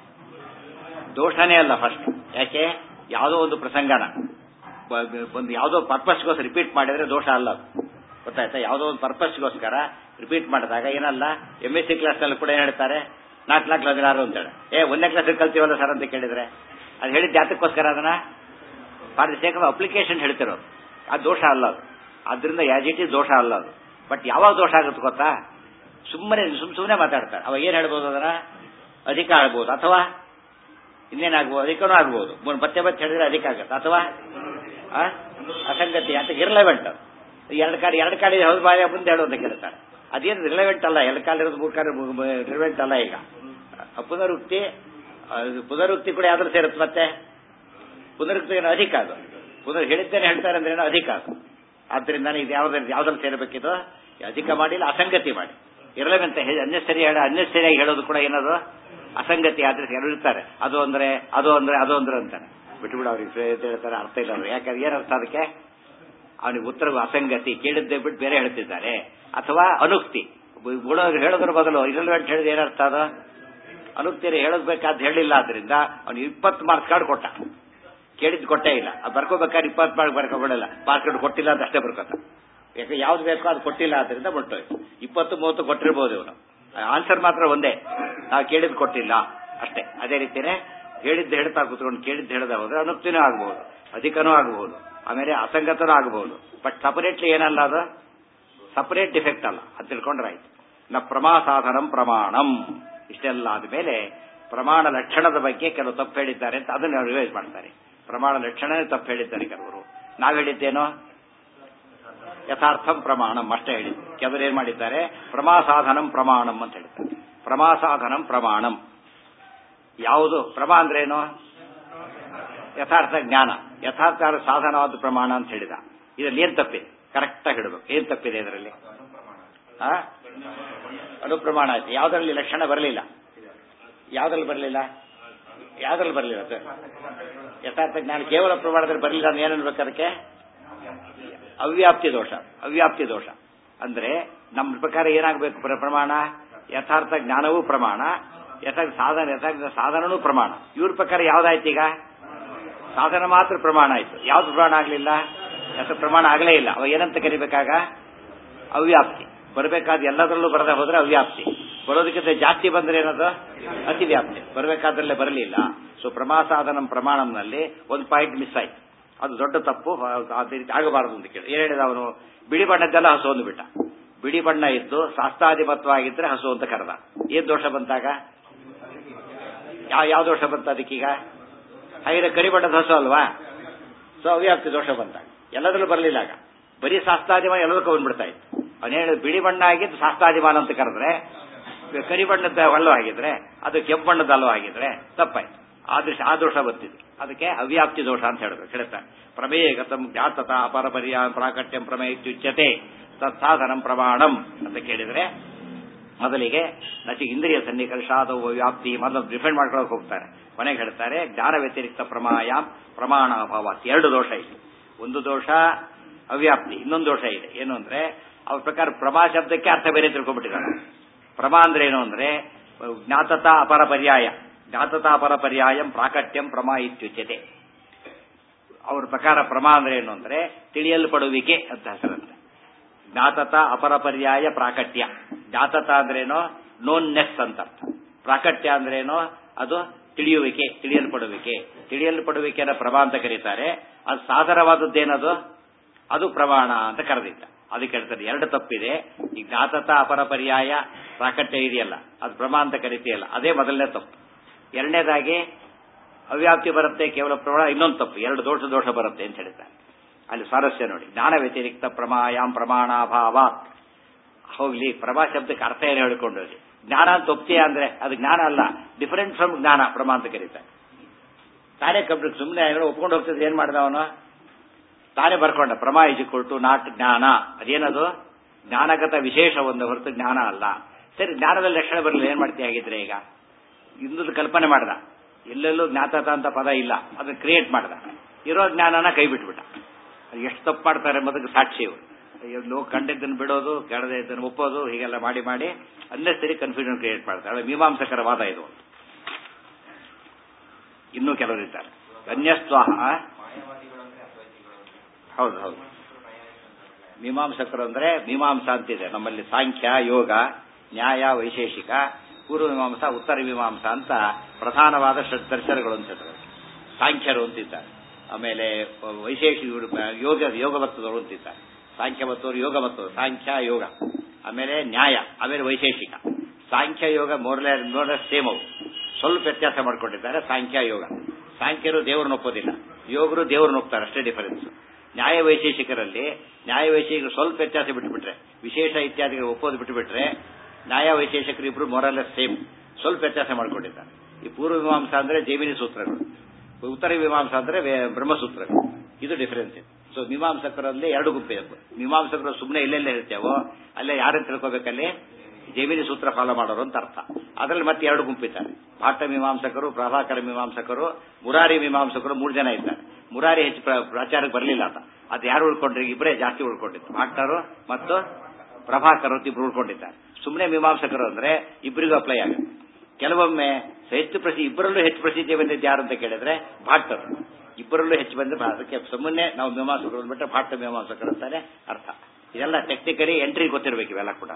ದೋಷನೇ ಅಲ್ಲ ಫಸ್ಟ್ ಯಾಕೆ ಯಾವುದೋ ಒಂದು ಪ್ರಸಂಗನ ಬ- ಬ- ಒಂದು ಯಾವುದೋ ಪರ್ಪಸ್ಗೋಸ್ಕರ ರಿಪೀಟ್ ಮಾಡಿದ್ರೆ ದೋಷ ಅಲ್ಲ ಅದು. ಗೊತ್ತಾಯ್ತಾ ಯಾವುದೋ ಒಂದು ಪರ್ಪಸ್ಗೋಸ್ಕರ ರಿಪೀಟ್ ಮಾಡಿದಾಗ ಏನಲ್ಲ ಎಂ ಎಸ್ ಸಿ ಕ್ಲಾಸ್ನಲ್ಲಿ ಕೂಡ ಏನ್ ಹೇಳ್ತಾರೆ ನಾಲ್ಕು ನಾಲ್ಕು ಹದಿನಾರು ಅಂತೇಳಿ ಏ ಒಂದನೇ ಕ್ಲಾಸಲ್ಲಿ ಕಲ್ತೀವಲ್ಲ ಸರ್ ಅಂತ ಕೇಳಿದ್ರೆ ಅದು ಹೇಳಿದ ಜಾತಕ್ಕೋಸ್ಕರ ಅದನ್ನ for the sake of application ಹೇಳ್ತಿರೋದು ಅದು ದೋಷ ಅಲ್ಲ ಅದು ಆದ್ರಿಂದ ಯಾಸ್ ಇಟ್ ಇಸ್ ದೋಷ ಅಲ್ಲ ಅದು ಬಟ್ ಯಾವಾಗ ದೋಷ ಆಗುತ್ತೆ ಗೊತ್ತಾ ಸುಮ್ಮನೆ ಸುಮ್ ಸುಮ್ಮನೆ ಮಾತಾಡ್ತಾರೆ ಅವಾಗ ಏನ್ ಹೇಳ್ಬೋದು ಅದನ್ನ ಅಧಿಕ ಆಗ್ಬೋದು ಅಥವಾ ಇನ್ನೇನಾಗ್ಬೋದು ಅಧಿಕನೂ ಆಗ್ಬೋದು ಮೂರು ಮತ್ತೆ ಮತ್ತೆ ಹೇಳಿದ್ರೆ ಅಧಿಕ ಆಗುತ್ತೆ ಅಥವಾ ಆ? ಅಸಂಗತಿ ಅಂತ ಇರ್ಲೆವೆಂಟ್ ಎರಡು ಕಾಲ ಎರಡು ಕಾಲ ಹೌದು ಬಾಯ ಮುಂದೆ ಹೇಳು ಅಂತ ಕೇಳ್ತಾರೆ ಅದೇನು ರಿಲೆವೆಂಟ್ ಅಲ್ಲ ಎರಡು ಕಾಲ ಇರೋದು ಮೂರು ಕಾಲ ರಿಲೆವೆಂಟ್ ಅಲ್ಲ ಈಗ ಆ ಪುನರುಕ್ತಿ ಅದು ಪುನರುಕ್ತಿ ಕೂಡ ಯಾವ್ದು ಸೇರುತ್ತೆ ಮತ್ತೆ ಪುನರುಕ್ತಿ ಏನು ಅಧಿಕ ಅದು ಪುನರ್ ಹೇಳಿದ್ದೇನೆ ಹೇಳ್ತಾರೆ ಅಂದ್ರೆ ಏನೋ ಅಧಿಕ ಅದು ಆದ್ರಿಂದ ಇದು ಯಾವ್ದ್ರಲ್ಲಿ ಯಾವ್ದ್ರಲ್ಲಿ ಸೇರಬೇಕಿದು ಅಧಿಕ ಮಾಡಿಲ್ಲ ಅಸಂಗತಿ ಮಾಡಿ ಇರಲೆವೆಂತ ಅನ್ನೆಸರಿ ಹೇಳ ಅನ್ನೆಸರಿಯಾಗಿ ಹೇಳೋದು ಕೂಡ ಏನದು ಅಸಂಗತಿ ಆದ್ರೆ ಯಾರು ಇರ್ತಾರೆ ಅದು ಅಂದ್ರೆ ಅದು ಅಂದ್ರೆ ಅದು ಅಂದ್ರೆ ಅಂತಾನೆ ಬಿಟ್ಟು ಬಿಡು ಅವ್ರಿಗೆ ಹೇಳ್ತಾರೆ ಅರ್ಥ ಇಲ್ಲ ಅವ್ರು ಯಾಕಂದ್ರೆ ಏನರ್ಥ ಅದಕ್ಕೆ ಅವನಿಗೆ ಉತ್ತರ ಅಸಂಗತಿ ಕೇಳಿದ್ದೆ ಬಿಟ್ಟು ಬೇರೆ ಹೇಳ್ತಿದ್ದಾರೆ ಅಥವಾ ಅನುಕ್ತಿ ಗುಣವ್ರು ಹೇಳೋದ್ರ ಬದಲು ಇರಲ್ವೆಂಟ್ ಹೇಳಿದ ಏನರ್ಥ ಅದು ಅನುಕ್ತಿಯರು ಹೇಳಬೇಕಾದ್ ಹೇಳಿಲ್ಲ ಆದ್ರಿಂದ ಅವನು ಇಪ್ಪತ್ತು ಮಾರ್ಕ್ಸ್ ಕಾರ್ಡ್ ಕೊಟ್ಟ ಕೇಳಿದ್ ಕೊಟ್ಟೇ ಇಲ್ಲ ಅದು ಬರ್ಕೋಬೇಕಾದ್ರೆ ಇಪ್ಪತ್ತು ಮಾರ್ಕ್ ಬರ್ಕೊಬಿಡಲ್ಲ ಮಾರ್ಕ್ಸ್ ಕಾರ್ಡ್ ಕೊಟ್ಟಿಲ್ಲ ಅಂತ ಅಷ್ಟೇ ಬರ್ಕೋತ ಯಾಕೆ ಯಾವ್ದು ಬೇಕೋ ಅದು ಕೊಟ್ಟಿಲ್ಲ ಆದ್ರಿಂದ ಬಿಟ್ಟೋಯ್ತು ಇಪ್ಪತ್ತು ಮೂವತ್ತು ಕೊಟ್ಟಿರ್ಬೋದು ಇವನು ಆನ್ಸರ್ ಮಾತ್ರ ಒಂದೇ ನಾವು ಕೇಳಿದ್ ಕೊಟ್ಟಿಲ್ಲ ಅಷ್ಟೇ ಅದೇ ರೀತಿನೇ ಹೇಳಿದ್ದು ಹೇಳ್ತಾ ಕೂತ್ಕೊಂಡು ಕೇಳಿದ್ದು ಹೇಳ್ದ ಹೋದ್ರೆ ಅನುಕ್ತಿನೂ ಆಗ್ಬಹುದು ಅಧಿಕನೂ ಆಗಬಹುದು ಆಮೇಲೆ ಅಸಂಗತನೂ ಆಗಬಹುದು ಬಟ್ ಸಪರೇಟ್ಲಿ ಏನಲ್ಲ ಅದು ಸಪರೇಟ್ ಡಿಫೆಕ್ಟ್ ಅಲ್ಲ ಅದು ತಿಳ್ಕೊಂಡ್ರೆ ಆಯ್ತು ನ ಪ್ರಮಾ ಸಾಧನಂ ಪ್ರಮಾಣಂ ಇಷ್ಟೆಲ್ಲ ಆದ್ಮೇಲೆ ಪ್ರಮಾಣ ಲಕ್ಷಣದ ಬಗ್ಗೆ ಕೆಲವು ತಪ್ಪು ಹೇಳಿದ್ದಾರೆ ಅಂತ ಅದನ್ನು ರಿವೈಸ್ ಮಾಡ್ತಾರೆ ಪ್ರಮಾಣ ಲಕ್ಷಣನೇ ತಪ್ಪು ಹೇಳಿದ್ದಾರೆ ಕೆಲವರು ನಾವು ಹೇಳಿದ್ದೇನೋ ಯಥಾರ್ಥಂ ಪ್ರಮಾಣಂ ಅಷ್ಟೇ ಹೇಳಿದ್ರು ಕೆಲವರು ಏನ್ ಮಾಡಿದ್ದಾರೆ ಪ್ರಮಾಸಾಧನಂ ಪ್ರಮಾಣಂ ಅಂತ ಹೇಳ್ತಾರೆ ಪ್ರಮಾಸಾಧನಂ ಪ್ರಮಾಣಂ ಯಾವುದು ಪ್ರಮಾ ಅಂದ್ರೇನು ಯಥಾರ್ಥ ಜ್ಞಾನ ಯಥಾರ್ಥ ಸಾಧನವಾದ ಪ್ರಮಾಣ ಅಂತ ಹೇಳಿದ ಇದರಲ್ಲಿ ಏನ್ ತಪ್ಪಿದೆ ಕರೆಕ್ಟ್ ಆಗಿ ಹೇಳಬೇಕು ಏನ್ ತಪ್ಪಿದೆ ಇದರಲ್ಲಿ ಆ? ಅನುಪ್ರಮಾಣ ಆಯ್ತು ಯಾವ್ದ್ರಲ್ಲಿ ಲಕ್ಷಣ ಬರಲಿಲ್ಲ ಯಾವ್ದ್ರಲ್ಲಿ ಬರಲಿಲ್ಲ ಯಾವ್ದ್ರಲ್ಲಿ ಬರಲಿಲ್ಲ ಸರ್ ಯಥಾರ್ಥ ಜ್ಞಾನ ಕೇವಲ ಪ್ರಮಾಣದಲ್ಲಿ ಬರಲಿಲ್ಲ ಅಂದ್ರೆ ಏನನ್ಬೇಕು ಅದಕ್ಕೆ ಅವ್ಯಾಪ್ತಿ ದೋಷ ಅವ್ಯಾಪ್ತಿ ದೋಷ ಅಂದ್ರೆ ನಮ್ಮ ಪ್ರಕಾರ ಏನಾಗಬೇಕು ಪ್ರ- ಪ್ರಮಾಣ ಯಥಾರ್ಥ ಜ್ಞಾನವೂ ಪ್ರಮಾಣ ಯಥಾರ್ಥ ಸಾಧನ ಯಥಾರ್ಥ ಸಾಧನನೂ ಪ್ರಮಾಣ ಇವ್ರ ಪ್ರಕಾರ ಯಾವ್ದಾಯ್ತು ಈಗ ಸಾಧನ ಮಾತ್ರ ಪ್ರಮಾಣ ಆಯ್ತು ಯಾವ್ದು ಪ್ರಮಾಣ ಆಗ್ಲಿಲ್ಲ ಯಥ ಪ್ರಮಾಣ ಆಗಲೇ ಇಲ್ಲ ಅವ ಏನಂತ ಕರಿಬೇಕಾಗ ಅವ್ಯಾಪ್ತಿ ಬರಬೇಕಾದ ಎಲ್ಲದರಲ್ಲೂ ಬರದೆ ಹೋದ್ರೆ ಅವ್ಯಾಪ್ತಿ ಬರೋದಕ್ಕಿಂತ ಜಾಸ್ತಿ ಬಂದ್ರೆ ಏನದು ಅತಿ ವ್ಯಾಪ್ತಿ ಬರಬೇಕಾದ್ರಲ್ಲೇ ಬರಲಿಲ್ಲ ಸೊ ಪ್ರಮಾಸಾಧನಂ ಪ್ರಮಾಣಂನಲ್ಲಿ ಒಂದು ಪಾಯಿಂಟ್ ಮಿಸ್ ಆಯ್ತು ಅದು ದೊಡ್ಡ ತಪ್ಪು ಅದೇ ರೀತಿ ಆಗಬಾರದು ಅಂತ ಕೇಳಿ ಏನ್ ಹೇಳಿದ ಅವನು ಬಿಳಿ ಬಣ್ಣದ್ದೆಲ್ಲ ಹಸು ಅಂದ್ಬಿಟ್ಟ ಬಿಳಿ ಬಣ್ಣ ಇದ್ದು ಶಾಸ್ತ್ರಾಧಿಪತ್ವಾಗಿದ್ರೆ ಹಸು ಅಂತ ಕರೆದ ಏನ್ ದೋಷ ಬಂತಾಗ ಯಾವ ಯಾವ ದೋಷ ಬಂತ ಅದಕ್ಕೀಗ ಹಾಗಿದ್ರೆ ಕರಿ ಬಣ್ಣದ ಹಸು ಅಲ್ವಾ ಸೊ ಅವ್ಯಾಪ್ತಿ ದೋಷ ಬಂತಾಗ ಎಲ್ಲದರಲ್ಲೂ ಬರಲಿಲ್ಲ ಆಗ ಬರೀ ಶಾಸ್ತ್ರಾದಿಮಾನ ಎಲ್ಲದಕ್ಕೂ ಬಂದ್ಬಿಡ್ತಾ ಇತ್ತು ಅವನು ಹೇಳಿದ ಬಿಳಿ ಬಣ್ಣ ಆಗಿದ್ದು ಶಾಸ್ತ್ರಾದಿಮಾನ ಅಂತ ಕರೆದ್ರೆ ಕರಿ ಬಣ್ಣದ ಹಲ್ಲು ಆಗಿದ್ರೆ ಅದು ಕೆಂಪು ಬಣ್ಣದ ಹಲ್ಲು ಆಗಿದ್ರೆ ತಪ್ಪಾಯ್ತು ಆ ದೃಶ್ಯ ಆ ದೋಷ ಬರ್ತಿದೆ ಅದಕ್ಕೆ ಅವ್ಯಾಪ್ತಿ ದೋಷ ಅಂತ ಹೇಳಬೇಕು ಹೇಳ್ತಾರೆ ಪ್ರಮೇಯ ಗತಂ ಜ್ಞಾತತ ಅಪರಪರ್ಯ ಪ್ರಾಕಟ್ಯಂ ಪ್ರಮೇಯ ಇತ್ಯುಚ್ಯತೆ ತತ್ಸಾಧನಂ ಪ್ರಮಾಣಂ ಅಂತ ಕೇಳಿದ್ರೆ ಮೊದಲಿಗೆ ನಚಿ ಇಂದ್ರಿಯ ಸನ್ನಿಕರ್ಷಾದವು ವ್ಯಾಪ್ತಿ ಮೊದಲು ಡಿಫೆಂಡ್ ಮಾಡ್ಕೊಳಕ್ ಹೋಗ್ತಾರೆ ಕೊನೆಗೆ ಹೇಳ್ತಾರೆ ಜ್ಞಾನ ವ್ಯತಿರಿಕ್ತ ಪ್ರಮಾಯ ಪ್ರಮಾಣ ಅಭಾವ ಎರಡು ದೋಷ ಇದೆ ಒಂದು ದೋಷ ಅವ್ಯಾಪ್ತಿ ಇನ್ನೊಂದು ದೋಷ ಇದೆ ಏನು ಅಂದ್ರೆ ಅವ್ರ ಪ್ರಕಾರ ಪ್ರಮಾ ಶಬ್ದಕ್ಕೆ ಅರ್ಥ ಬೇರೆ ತಿಳ್ಕೊಂಡ್ಬಿಟ್ಟಿದ್ದಾರೆ ಪ್ರಮಾ ಅಂದ್ರೆ ಏನು ಅಂದ್ರೆ ಜ್ಞಾತತ ಅಪರ ಪರ್ಯಾಯ ಜ್ಞಾತತ ಅಪರ ಪರ್ಯಾಯಂ ಪ್ರಾಕಟ್ಯಂ ಪ್ರಮಾ ಇತ್ಯುಚ್ಯತೆ ಅವ್ರ ಪ್ರಕಾರ ಪ್ರಮಾ ಅಂದ್ರೆ ಏನು ಅಂದ್ರೆ ತಿಳಿಯಲ್ಪಡುವಿಕೆ ಅಂತ ಹೆಸರಂತೆ ಜ್ಞಾತತ ಅಪರ ಪರ್ಯಾಯ ಪ್ರಾಕಟ್ಯ ಜ್ಞಾತತ ಅಂದ್ರೇನೋ ನೋನ್ನೆಸ್ ಅಂತ ಅರ್ಥ ಪ್ರಾಕಟ್ಯ ಅಂದ್ರೇನೋ ಅದು ತಿಳಿಯುವಿಕೆ ತಿಳಿಯಲ್ಪಡುವಿಕೆ ತಿಳಿಯಲ್ಪಡುವಿಕೆನ ಪ್ರಮಾ ಅಂತ ಕರೀತಾರೆ ಅದು ಸಾಧಾರವಾದದ್ದೇನದು ಅದು ಪ್ರಮಾಣ ಅಂತ ಕರೆದಿದ್ದ ಅದಕ್ಕೆ ಹೇಳ್ತಾರೆ ಎರಡು ತಪ್ಪಿದೆ ಈ ಜ್ಞಾತತ ಅಪರ ಪರ್ಯಾಯ ಪ್ರಾಕಟ್ಯ ಇದೆಯಲ್ಲ ಅದು ಪ್ರಮಾ ಅಂತ ಕರಿತೀಯಲ್ಲ ಅದೇ ಮೊದಲನೇ ತಪ್ಪು ಎರಡನೇದಾಗಿ ಅವ್ಯಾಪ್ತಿ ಬರುತ್ತೆ ಕೇವಲ ಪ್ರಮಾಣ ಇನ್ನೊಂದು ತಪ್ಪು ಎರಡು ದೋಷ ದೋಷ ಬರುತ್ತೆ ಅಂತ ಹೇಳ್ತಾರೆ ಅಲ್ಲಿ ಸ್ವಾರಸ್ಯ ನೋಡಿ ಜ್ಞಾನ ವ್ಯತಿರಿಕ್ತ ಪ್ರಮಾಯಾಂ ಪ್ರಮಾಣಾಭಾವ ಹೋಗ್ಲಿ ಪ್ರಮಾ ಶಬ್ದಕ್ಕೆ ಅರ್ಥ ಏನು ಹೇಳಿಕೊಂಡು ಹೋಗಿ ಜ್ಞಾನ ಅಂತ ಒಪ್ತೀಯ ಅಂದ್ರೆ ಅದು ಜ್ಞಾನ ಅಲ್ಲ ಡಿಫರೆಂಟ್ ಫ್ರಮ್ ಜ್ಞಾನ ಪ್ರಮಾ ಅಂತ ಕರೀತಾರೆ ತಾನೇ ಕಂಪ್ಲೀಟ್ ಸುಮ್ಮನೆ ಒಪ್ಕೊಂಡು ಹೋಗ್ತಿದ್ರೆ ಏನ್ ಮಾಡ್ದ ಅವನು ತಾನೇ ಬರ್ಕೊಂಡ ಪ್ರಮಾ ಇಜಿಕೊಳ್ಟು ನಾಟ್ ಜ್ಞಾನ ಅದೇನದು ಜ್ಞಾನಗತ ವಿಶೇಷ ಒಂದು ಹೊರತು ಜ್ಞಾನ ಅಲ್ಲ ಸರಿ ಜ್ಞಾನದಲ್ಲಿ ಲಕ್ಷಣ ಬರಲಿಲ್ಲ ಏನ್ ಮಾಡ್ತೀಯ ಹಾಗಿದ್ರೆ ಈಗ ಇಂದು ಕಲ್ಪನೆ ಮಾಡ್ದ ಎಲ್ಲೆಲ್ಲೂ ಜ್ಞಾತತ ಅಂತ ಪದ ಇಲ್ಲ ಅದನ್ನ ಕ್ರಿಯೇಟ್ ಮಾಡ್ದ ಇರೋ ಜ್ಞಾನನ ಕೈ ಬಿಟ್ಬಿಟ್ಟ ಎಷ್ಟು ತಪ್ಪು ಮಾಡ್ತಾರೆ ಎಂಬುದಕ್ಕೆ ಸಾಕ್ಷಿ ಇವರು ಲೋಕ ಕಂಡಿದ್ದನ್ನು ಬಿಡೋದು ಕೆಳದೆ ಇದನ್ನು ಒಪ್ಪೋದು ಹೀಗೆಲ್ಲ ಮಾಡಿ ಮಾಡಿ ಅನ್ನೆಸರಿ ಕನ್ಫ್ಯೂಷನ್ ಕ್ರಿಯೇಟ್ ಮಾಡ್ತಾರೆ ಮೀಮಾಂಸಕರ ವಾದ ಇದು ಇನ್ನೂ ಕೆಲವರು ಇದ್ದಾರೆ ಅನ್ಯಸ್ವಾಹ ಹೌದು ಹೌದು ಮೀಮಾಂಸಕರು ಅಂದ್ರೆ ಮೀಮಾಂಸ ಅಂತಿದೆ ನಮ್ಮಲ್ಲಿ ಸಾಂಖ್ಯ ಯೋಗ ನ್ಯಾಯ ವೈಶೇಷಿಕ ಪೂರ್ವ ಮೀಮಾಂಸ ಉತ್ತರ ಮೀಮಾಂಸ ಅಂತ ಪ್ರಧಾನವಾದ ದರ್ಶನಗಳು ಅಂತ ಸಾಂಖ್ಯರು ಅಂತಿದ್ದಾರೆ ಆಮೇಲೆ ವೈಶೇಷಿ ಯೋಗ ಯೋಗ ಭಕ್ತದವರು ಅಂತಿದ್ದಾರೆ ಸಾಂಖ್ಯ ಭಕ್ತವರು ಯೋಗ ಭಕ್ತರು ಸಾಂಖ್ಯ ಯೋಗ ಆಮೇಲೆ ನ್ಯಾಯ ಆಮೇಲೆ ವೈಶೇಷಿಕ ಸಾಂಖ್ಯ ಯೋಗ ಮೋರ್ಲೆ ಮೋರ್ಲೆ ಸೇಮ್ ಅವು ಸ್ವಲ್ಪ ವ್ಯತ್ಯಾಸ ಮಾಡ್ಕೊಂಡಿದ್ದಾರೆ ಸಾಂಖ್ಯ ಯೋಗ ಸಾಂಖ್ಯರು ದೇವರನ್ನ ಒಪ್ಪೋದಿಲ್ಲ ಯೋಗರು ದೇವರನ್ನ ಒಪ್ತಾರೆ ಅಷ್ಟೇ ಡಿಫರೆನ್ಸ್ ನ್ಯಾಯ ವೈಶೇಷಿಕರಲ್ಲಿ ನ್ಯಾಯ ವೈಶೇಷಿಕರು ಸ್ವಲ್ಪ ವ್ಯತ್ಯಾಸ ಬಿಟ್ಟುಬಿಟ್ರೆ ವಿಶೇಷ ಇತ್ಯಾದಿಗಳು ಒಪ್ಪೋದು ಬಿಟ್ಟುಬಿಟ್ರೆ ನ್ಯಾಯ ವೈಶೇಷಕರು ಇಬ್ರು ಮೊರಲ್ಲ ಸೇಮ್ ಸ್ವಲ್ಪ ವ್ಯತ್ಯಾಸ ಮಾಡ್ಕೊಂಡಿದ್ದಾರೆ ಈ ಪೂರ್ವ ಮೀಮಾಂಸ ಅಂದ್ರೆ ಜೈಮಿನಿ ಸೂತ್ರಗಳು ಉತ್ತರ ಮೀಮಾಂಸ ಅಂದ್ರೆ ಬ್ರಹ್ಮಸೂತ್ರಗಳು ಇದು ಡಿಫರೆನ್ಸ್ ಸೊ ಮೀಮಾಂಸಕರಲ್ಲಿ ಎರಡು ಗುಂಪಿದೆ ಮೀಮಾಂಸಕರು ಸುಮ್ಮನೆ ಎಲ್ಲೆಲ್ಲ ಇರ್ತೇವೋ ಅಲ್ಲೇ ಯಾರನ್ನು ತಿಳ್ಕೋಬೇಕಲ್ಲಿ ಜೈಮಿನಿ ಸೂತ್ರ ಫಾಲೋ ಮಾಡೋರು ಅಂತ ಅರ್ಥ ಅದರಲ್ಲಿ ಮತ್ತೆ ಎರಡು ಗುಂಪಿದ್ದಾರೆ ಭಾಟ ಮೀಮಾಂಸಕರು ಪ್ರಭಾಕರ ಮೀಮಾಂಸಕರು ಮುರಾರಿ ಮೀಮಾಂಸಕರು ಮೂರು ಜನ ಇದ್ದಾರೆ ಮುರಾರಿ ಹೆಚ್ಚು ಪ್ರಚಾರಕ್ಕೆ ಬರಲಿಲ್ಲ ಅಂತ ಅದು ಯಾರು ಉಳ್ಕೊಂಡ್ರಿ ಇಬ್ಬರೇ ಜಾಸ್ತಿ ಉಳ್ಕೊಂಡಿತ್ತು ಭಾಟರು ಮತ್ತು ಪ್ರಭಾಕರ್ ಅಂತ ಇಬ್ರು ಉಳ್ಕೊಂಡಿದ್ದಾರೆ ಸುಮ್ಮನೆ ಮೀಮಾಂಸಕರು ಅಂದ್ರೆ ಇಬ್ಬರಿಗೂ ಅಪ್ಲೈ ಆಗುತ್ತೆ ಕೆಲವೊಮ್ಮೆ ಹೆಚ್ಚು ಪ್ರಸಿದ್ಧಿ ಇಬ್ಬರಲ್ಲೂ ಹೆಚ್ಚು ಪ್ರಸಿದ್ಧಿ ಬಂದಿದ್ದು ಯಾರು ಅಂತ ಕೇಳಿದ್ರೆ ಭಾಟರು ಇಬ್ಬರಲ್ಲೂ ಹೆಚ್ಚು ಬಂದ ಅದಕ್ಕೆ ಸುಮ್ಮನೆ ನಾವು ಮೀಮಾಂಸಕರು ಅಂದ್ಬಿಟ್ರೆ ಭಾಟ ಮೀಮಾಂಸಕರು ಅಂತಾನೆ ಅರ್ಥ ಇದೆಲ್ಲ ಟೆಕ್ನಿಕಲಿ ಎಂಟ್ರಿ ಗೊತ್ತಿರಬೇಕು ಇವೆಲ್ಲ ಕೂಡ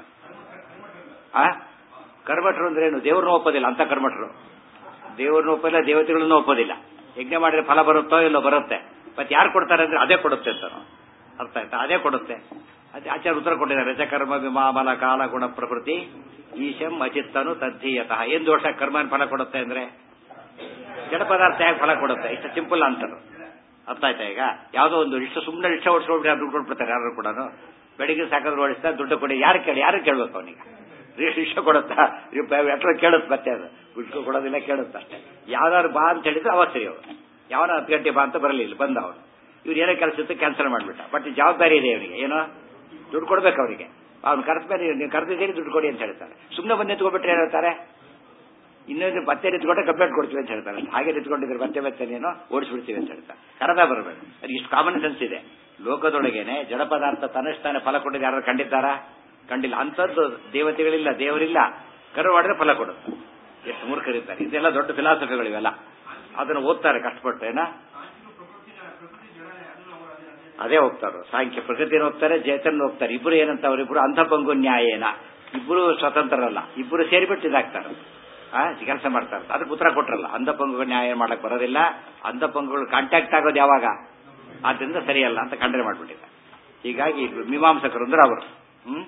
ಆ ಕರ್ಮಠರು ಅಂದ್ರೆ ಏನು ದೇವ್ರನ್ನೂ ಒಪ್ಪೋದಿಲ್ಲ ಅಂತ ಕರ್ಮಠರು ದೇವ್ರನ್ನೂ ಒಪ್ಪೋದಿಲ್ಲ ದೇವತೆಗಳನ್ನು ಒಪ್ಪೋದಿಲ್ಲ ಯಜ್ಞ ಮಾಡಿದ್ರೆ ಫಲ ಬರುತ್ತೋ ಇಲ್ಲೋ ಬರುತ್ತೆ ಮತ್ತೆ ಯಾರು ಕೊಡ್ತಾರೆ ಅಂದ್ರೆ ಅದೇ ಕೊಡುತ್ತೆ ಅಂತ ಅರ್ಥ ಆಯ್ತಾ ಅದೇ ಕೊಡುತ್ತೆ ಅದೇ ಆಚಾರ ಉತ್ತರ ಕೊಟ್ಟಿದ್ದಾರೆ ರಜಕರ್ಮ ವಿಮಾಮಲ ಕಾಲ ಗುಣ ಪ್ರಕೃತಿ ಈಶಂ ಅಚಿತ್ತನು ತದ್ಧೀಯತಃ ಏನ್ ದೋಷ ಕರ್ಮ ಫಲ ಕೊಡುತ್ತೆ ಅಂದ್ರೆ ಜಡ ಪದಾರ್ಥ ಯಾಕೆ ಫಲ ಕೊಡುತ್ತೆ ಇಷ್ಟು ಸಿಂಪಲ್ ಅಂತರು ಅರ್ಥ ಆಯ್ತಾ ಈಗ ಯಾವುದೋ ಒಂದು ಇಷ್ಟು ಸುಮ್ಮನೆ ರಿಕ್ಷಾ ಓಡಿಸ್ಕೊಳ್ಬಿಟ್ಟು ದುಡ್ಡು ಕೊಟ್ಬಿಡ್ತಾರೆ ಯಾರು ಕೂಡ ಬೆಳಿಗ್ಗೆ ಸಾಕಾದ್ರೆ ಓಡಿಸ್ತಾ ದುಡ್ಡು ಕೊಡಿ ಯಾರು ಕೇಳಿ ಯಾರು ಕೇಳ್ಬೇಕು ಅವನಿಗೆ ರಿಕ್ಷಾ ಕೊಡುತ್ತಾ ಎಟ್ರ ಕೇಳುತ್ತೆ ಮತ್ತೆ ಅದು ದುಡ್ಡು ಕೊಡೋದಿಲ್ಲ ಕೇಳುತ್ತೆ ಅಷ್ಟೇ ಯಾವ್ದಾದ್ರು ಬಾ ಅಂತ ಹೇಳಿದ್ರೆ ಅವ ಸರಿ ಅವರು ಯಾವನ ಹತ್ತು ಗಂಟೆ ಬಾ ಅಂತ ಬರಲಿಲ್ಲ ಬಂದ ಅವನು ಇವ್ರು ಏನೋ ಕೆಲಸ ಇತ್ತು ಕ್ಯಾನ್ಸಲ್ ಮಾಡಿಬಿಟ್ಟ ಬಟ್ ಜವಾಬ್ದಾರಿ ಇದೆ ಅವನಿಗೆ ಏನೋ ದುಡ್ಡು ಕೊಡ್ಬೇಕು ಅವರಿಗೆ ಅವ್ನು ಕರೆದ ಮೇಲೆ ನೀವು ಕರೆದಿದ್ದೀರಿ ದುಡ್ಡು ಕೊಡಿ ಅಂತ ಹೇಳ್ತಾರೆ ಸುಮ್ಮನೆ ಬಂದು ನಿಂತ್ಕೊಬಿಟ್ರೆ ಏನು ಹೇಳ್ತಾರೆ ಇನ್ನೊಂದು ಮತ್ತೆ ನಿಂತ್ಕೊಂಡ್ರೆ ಕಂಪ್ಲೇಂಟ್ ಕೊಡ್ತೀವಿ ಅಂತ ಹೇಳ್ತಾರೆ ಹಾಗೆ ನಿಂತ್ಕೊಂಡಿದ್ರೆ ಮತ್ತೆ ಮತ್ತೆ ನೀನು ಓಡಿಸ್ಬಿಡ್ತೀವಿ ಅಂತ ಹೇಳ್ತಾರೆ ಕರೆದ ಬರಬೇಕು ಅದು ಇಷ್ಟು ಕಾಮನ್ ಸೆನ್ಸ್ ಇದೆ ಲೋಕದೊಳಗೇನೆ ಜಡ ಪದಾರ್ಥ ತನ್ನಷ್ಟಾನೆ ಫಲ ಕೊಟ್ಟಿದ್ದು ಯಾರು ಕಂಡಿದ್ದಾರಾ ಕಂಡಿಲ್ಲ ಅಂಥದ್ದು ದೇವತೆಗಳಿಲ್ಲ ದೇವರಿಲ್ಲ ಕರು ಮಾಡಿದ್ರೆ ಫಲ ಕೊಡುತ್ತೆ ಎಷ್ಟು ಮೂರ್ಖರಿದ್ದಾರೆ ಇದೆಲ್ಲ ದೊಡ್ಡ ಫಿಲಾಸಫಿಗಳು ಇವೆಲ್ಲ ಅದನ್ನು ಓದ್ತಾರೆ ಕಷ್ಟಪಟ್ಟು ಏನ ಅದೇ ಹೋಗ್ತಾರೆ ಸಾಂಖ್ಯ ಪ್ರಕೃತಿನ ಹೋಗ್ತಾರೆ ಚೇತನ ಹೋಗ್ತಾರೆ ಇಬ್ರು ಏನಂತ ಅವರಿಬ್ರು ಅಂಧಪಂಗು ನ್ಯಾಯೇನ ಇಬ್ರು ಸ್ವತಂತ್ರರಲ್ಲ ಇಬ್ರು ಸೇರಿಬಿಟ್ಟು ಇದಾಗ್ತಾರೆ ಆ ಕೆಲಸ ಮಾಡ್ತಾರೆ ಅದಕ್ಕೆ ಉತ್ತರ ಕೊಟ್ರಲ್ಲ ಅಂಧಪಂಗು ನ್ಯಾಯ ಮಾಡಕ್ ಬರೋದಿಲ್ಲ ಅಂಧಪಂಗುಗಳು ಕಾಂಟ್ಯಾಕ್ಟ್ ಆಗೋದು ಯಾವಾಗ ಆದ್ರಿಂದ ಸರಿಯಲ್ಲ ಅಂತ ಖಂಡನೆ ಮಾಡ್ಬಿಟ್ಟಿದ್ದಾರೆ ಹೀಗಾಗಿ ಇದು ಮೀಮಾಂಸಕರು ಅಂದ್ರೆ ಅವರು ಹ್ಮ್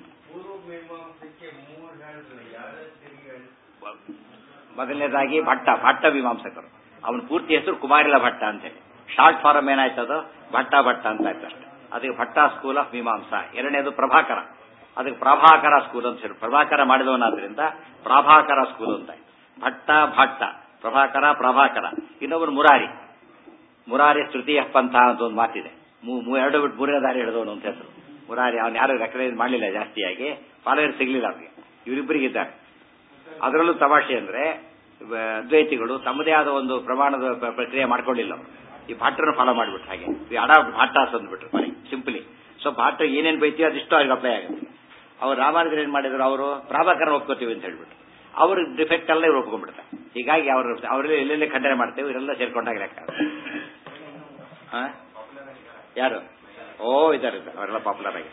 ಮೊದಲನೇದಾಗಿ ಭಟ್ಟ ಭಟ್ಟ ಮೀಮಾಂಸಕರು ಅವನ ಪೂರ್ತಿ ಹೆಸರು ಕುಮಾರಿಲ ಭಟ್ಟ ಅಂತೇಳಿ ಶಾರ್ಟ್ ಫಾರಮ್ ಏನಾಯ್ತದು ಭಟ್ಟ ಭಟ್ಟ ಅಂತ ಆಯ್ತು ಅಷ್ಟೇ ಅದಕ್ಕೆ ಭಟ್ಟ ಸ್ಕೂಲ್ ಆಫ್ ಮೀಮಾಂಸ ಎರಡನೇದು ಪ್ರಭಾಕರ ಅದಕ್ಕೆ ಪ್ರಭಾಕರ ಸ್ಕೂಲ್ ಅಂತ ಹೇಳಿ ಪ್ರಭಾಕರ ಮಾಡಿದವನಾದ್ರಿಂದ ಪ್ರಭಾಕರ ಸ್ಕೂಲ್ ಅಂತ ಆಯ್ತು ಭಟ್ಟ ಭಟ್ಟ ಪ್ರಭಾಕರ ಪ್ರಭಾಕರ ಇನ್ನೊಬ್ಬರು ಮುರಾರಿ ಮುರಾರಿ ತೃತೀಯ ಪಂಥ ಅಂತ ಒಂದು ಮಾತಿದೆ ಮೂ- ಮೂ- ಎರಡು ಬಿಟ್ಟು ಮೂರನೇ ದಾರಿ ಹಿಡಿದವನು ಅಂತ ಹೆಸರು ಮುರಾರಿ ಅವನು ಯಾರು ರೆಕಗ್ನೈಸ್ ಮಾಡಲಿಲ್ಲ ಜಾಸ್ತಿಯಾಗಿ ಫಾಲೋವರ್ ಸಿಗ್ಲಿಲ್ಲ ಅವನಿಗೆ ಇವರಿಬ್ಬರಿಗಿದ್ದಾರೆ ಅದರಲ್ಲೂ ತಮಾಷೆ ಅಂದ್ರೆ ವ- ಅದ್ವೈತಿಗಳು ತಮ್ಮದೇ ಆದ ಒಂದು ಪ್ರಮಾಣದ ಪ್ರ- ಪ್ರಕ್ರಿಯೆ ಮಾಡ್ಕೊಳ್ಳಿಲ್ಲ ಅವರು ಈ ಭಾಟ್ರನ್ನು ಫಾಲೋ ಮಾಡಿಬಿಟ್ರು ಹಾಗೆ ಈ ಅಡ ಭಾಟ ಅಂದ್ಬಿಟ್ರು ಮನೆ ಸಿಂಪಲಿ ಸೊ ಭಾಟ ಏನೇನು ಬೈತೀವಿ ಅದಿಷ್ಟು ಅವ್ರಿಗೆ ಅಪ್ಲೈ ಆಗುತ್ತೆ ಅವ್ರು ರಾಮಾನುಜರು ಏನ್ ಮಾಡಿದ್ರು ಅವರು ಪ್ರಾಭಾಕರನ ಒಪ್ಕೋತೀವಿ ಅಂತ ಹೇಳ್ಬಿಟ್ಟು ಅವ್ರ ಡಿಫೆಕ್ಟ್ ಎಲ್ಲ ಇವ್ರು ಒಪ್ಕೊಂಡ್ಬಿಡ್ತಾರೆ ಹೀಗಾಗಿ ಅವ್ರ ಅವರೆಲ್ಲ ಎಲ್ಲೆಲ್ಲಿ ಖಂಡನೆ ಮಾಡ್ತೇವೆ ಇವರೆಲ್ಲ ಸೇರ್ಕೊಂಡಾಗ ಲೆಕ್ಕ ಹಾ? ಯಾರು ಓ ಇದ್ದಾರೆ ಇದ್ದಾರೆ. ಅವರೆಲ್ಲ ಪಾಪ್ಯುಲರ್ ಆಗಿದೆ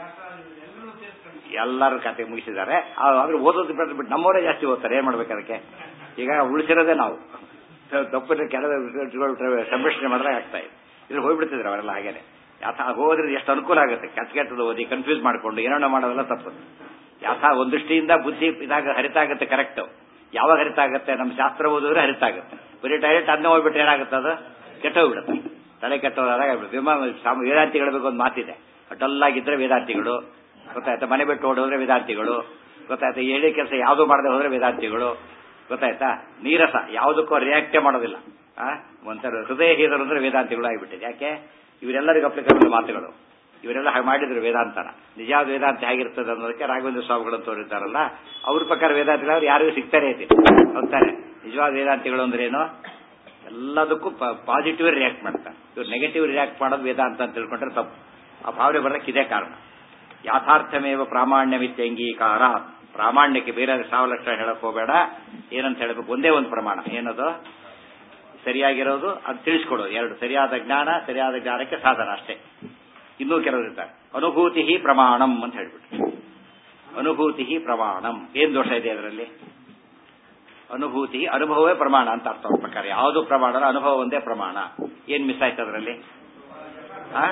ಎಲ್ಲರೂ ಕತೆ ಮುಗಿಸಿದ್ದಾರೆ ಆ- ಆದ್ರೆ ಓದೋದು ಬಿಟ್ಟು ಬಿಟ್ಟು ನಮ್ಮವರೇ ಜಾಸ್ತಿ ಓದ್ತಾರೆ ಏನ್ ಮಾಡ್ಬೇಕು ಅದಕ್ಕೆ ಈಗ ಉಳಿಸಿರೋದೇ ನಾವು ತಪ್ಪಿನ ಕೆಲವು ಸಂರಕ್ಷಣೆ ಮಾಡಿದ್ರೆ ಆಗ್ತಾ ಇದೆ ಇಲ್ಲಿ ಹೋಗ್ಬಿಡ್ತಿದ್ರು ಅವರೆಲ್ಲ ಹಾಗೇನೆ ಯಾಥ ಹೋದ್ರೆ ಎಷ್ಟು ಅನುಕೂಲ ಆಗುತ್ತೆ ಕೆಟ್ಟ ಕೆಟ್ಟದ್ದು ಓದಿ ಕನ್ಫ್ಯೂಸ್ ಮಾಡ್ಕೊಂಡು ಏನೇನೋ ಮಾಡೋದೆಲ್ಲ ತಪ್ಪು ಯಾಥ ಒಂದು ದೃಷ್ಟಿಯಿಂದ ಬುದ್ಧಿ ಇದಾಗ ಹರಿತಾಗುತ್ತೆ ಕರೆಕ್ಟ್ ಯಾವಾಗ ಹರಿತಾಗುತ್ತೆ ನಮ್ಮ ಶಾಸ್ತ್ರ ಓದಿದ್ರೆ ಹರಿತಾಗುತ್ತೆ ಬರೀ ಡೈರೆಕ್ಟ್ ಅದನ್ನ ಹೋಗ್ಬಿಟ್ರೆ ಏನಾಗುತ್ತೆ ಅದು ಕೆಟ್ಟೋಗ್ಬಿಡುತ್ತೆ ತಲೆ ಕೆಟ್ಟೋದಾಗ ವಿಮಾ ಸಾಮ- ವೇದಾಂತಿಗಳ ಬಗ್ಗೆ ಒಂದು ಮಾತಿದೆ ಡಲ್ಲಾಗಿದ್ರೆ ವೇದಾಂತಿಗಳು ಗೊತ್ತಾಯ್ತಾ ಮನೆ ಬಿಟ್ಟು ಓಡೋದ್ರೆ ವೇದಾಂತಿಗಳು ಗೊತ್ತಾಯ್ತಾ ಹೇಳಿ ಕೆಲಸ ಯಾವುದು ಮಾಡದೆ ಹೋದ್ರೆ ವೇದಾಂತಿಗಳು ಗೊತ್ತಾಯ್ತಾ ನೀರಸ ಯಾವುದಕ್ಕೂ ರಿಯಾಕ್ಟೇ ಮಾಡೋದಿಲ್ಲ ಆ ಒಂಥರ ಹೃದಯ ಹೀದರು ಅಂದ್ರೆ ವೇದಾಂತಿಗಳು ಆಗಿಬಿಟ್ಟಿದೆ ಯಾಕೆ ಇವರೆಲ್ಲರಿಗೂ ಅಪ್ಲಿಕಬಲ್ ಮಾತುಗಳು ಇವರೆಲ್ಲ ಹಾಗೆ ಮಾಡಿದ್ರು ವೇದಾಂತನ ನಿಜವಾದ ವೇದಾಂತ ಹೇಗಿರ್ತದೆ ಅನ್ನೋದಕ್ಕೆ ರಾಘವೇಂದ್ರ ಸ್ವಾಮಿಗಳು ತೋರಿರ್ತಾರಲ್ಲ ಅವ್ರ ಪ್ರಕಾರ ವೇದಾಂತಿಗಳು ಅವ್ರು ಯಾರಿಗೂ ಸಿಗ್ತಾನೆ ಇರ್ತೀವಿ ಹೋಗ್ತಾರೆ ನಿಜವಾದ ವೇದಾಂತಿಗಳು ಅಂದ್ರೆ ಏನು ಎಲ್ಲದಕ್ಕೂ ಪಾಸಿಟಿವ್ ರಿಯಾಕ್ಟ್ ಮಾಡ್ತಾರೆ ಇವ್ರು ನೆಗೆಟಿವ್ ರಿಯಾಕ್ಟ್ ಮಾಡೋದು ವೇದಾಂತ ಅಂತ ತಿಳ್ಕೊಂಡ್ರೆ ತಪ್ಪು ಆ ಭಾವನೆ ಬರೋಕ್ಕೆ ಇದೇ ಕಾರಣ ಯಾಥಾರ್ಥಮೇವ ಪ್ರಾಮಾಣ್ಯವಿತ್ಯ ಅಂಗೀಕಾರ ಪ್ರಾಮಾಣ್ಯಕ್ಕೆ ಬೇರೆ ಸಾವಿರ ಲಕ್ಷ ಹೇಳಕ್ ಹೋಗಬೇಡ ಏನಂತ ಹೇಳಬೇಕು ಒಂದೇ ಒಂದು ಪ್ರಮಾಣ ಏನದು ಸರಿಯಾಗಿರೋದು ಅದು ತಿಳಿಸ್ಕೊಡೋದು ಎರಡು ಸರಿಯಾದ ಜ್ಞಾನ ಸರಿಯಾದ ಜ್ಞಾನಕ್ಕೆ ಸಾಧನ ಅಷ್ಟೇ ಇನ್ನೂ ಕೆಲವರು ಇರ್ತಾರೆ ಅನುಭೂತಿ ಪ್ರಮಾಣಂ ಅಂತ ಹೇಳ್ಬಿಟ್ಟು ಅನುಭೂತಿ ಪ್ರಮಾಣಂ ಏನ್ ದೋಷ ಇದೆ ಅದರಲ್ಲಿ ಅನುಭೂತಿ ಅನುಭವವೇ ಪ್ರಮಾಣ ಅಂತ ಅರ್ಥ ಅವ್ರ ಪ್ರಕಾರ ಯಾವುದು ಪ್ರಮಾಣ ಅನುಭವ ಒಂದೇ ಪ್ರಮಾಣ ಏನ್ ಮಿಸ್ ಆಯ್ತು ಅದರಲ್ಲಿ ಆ?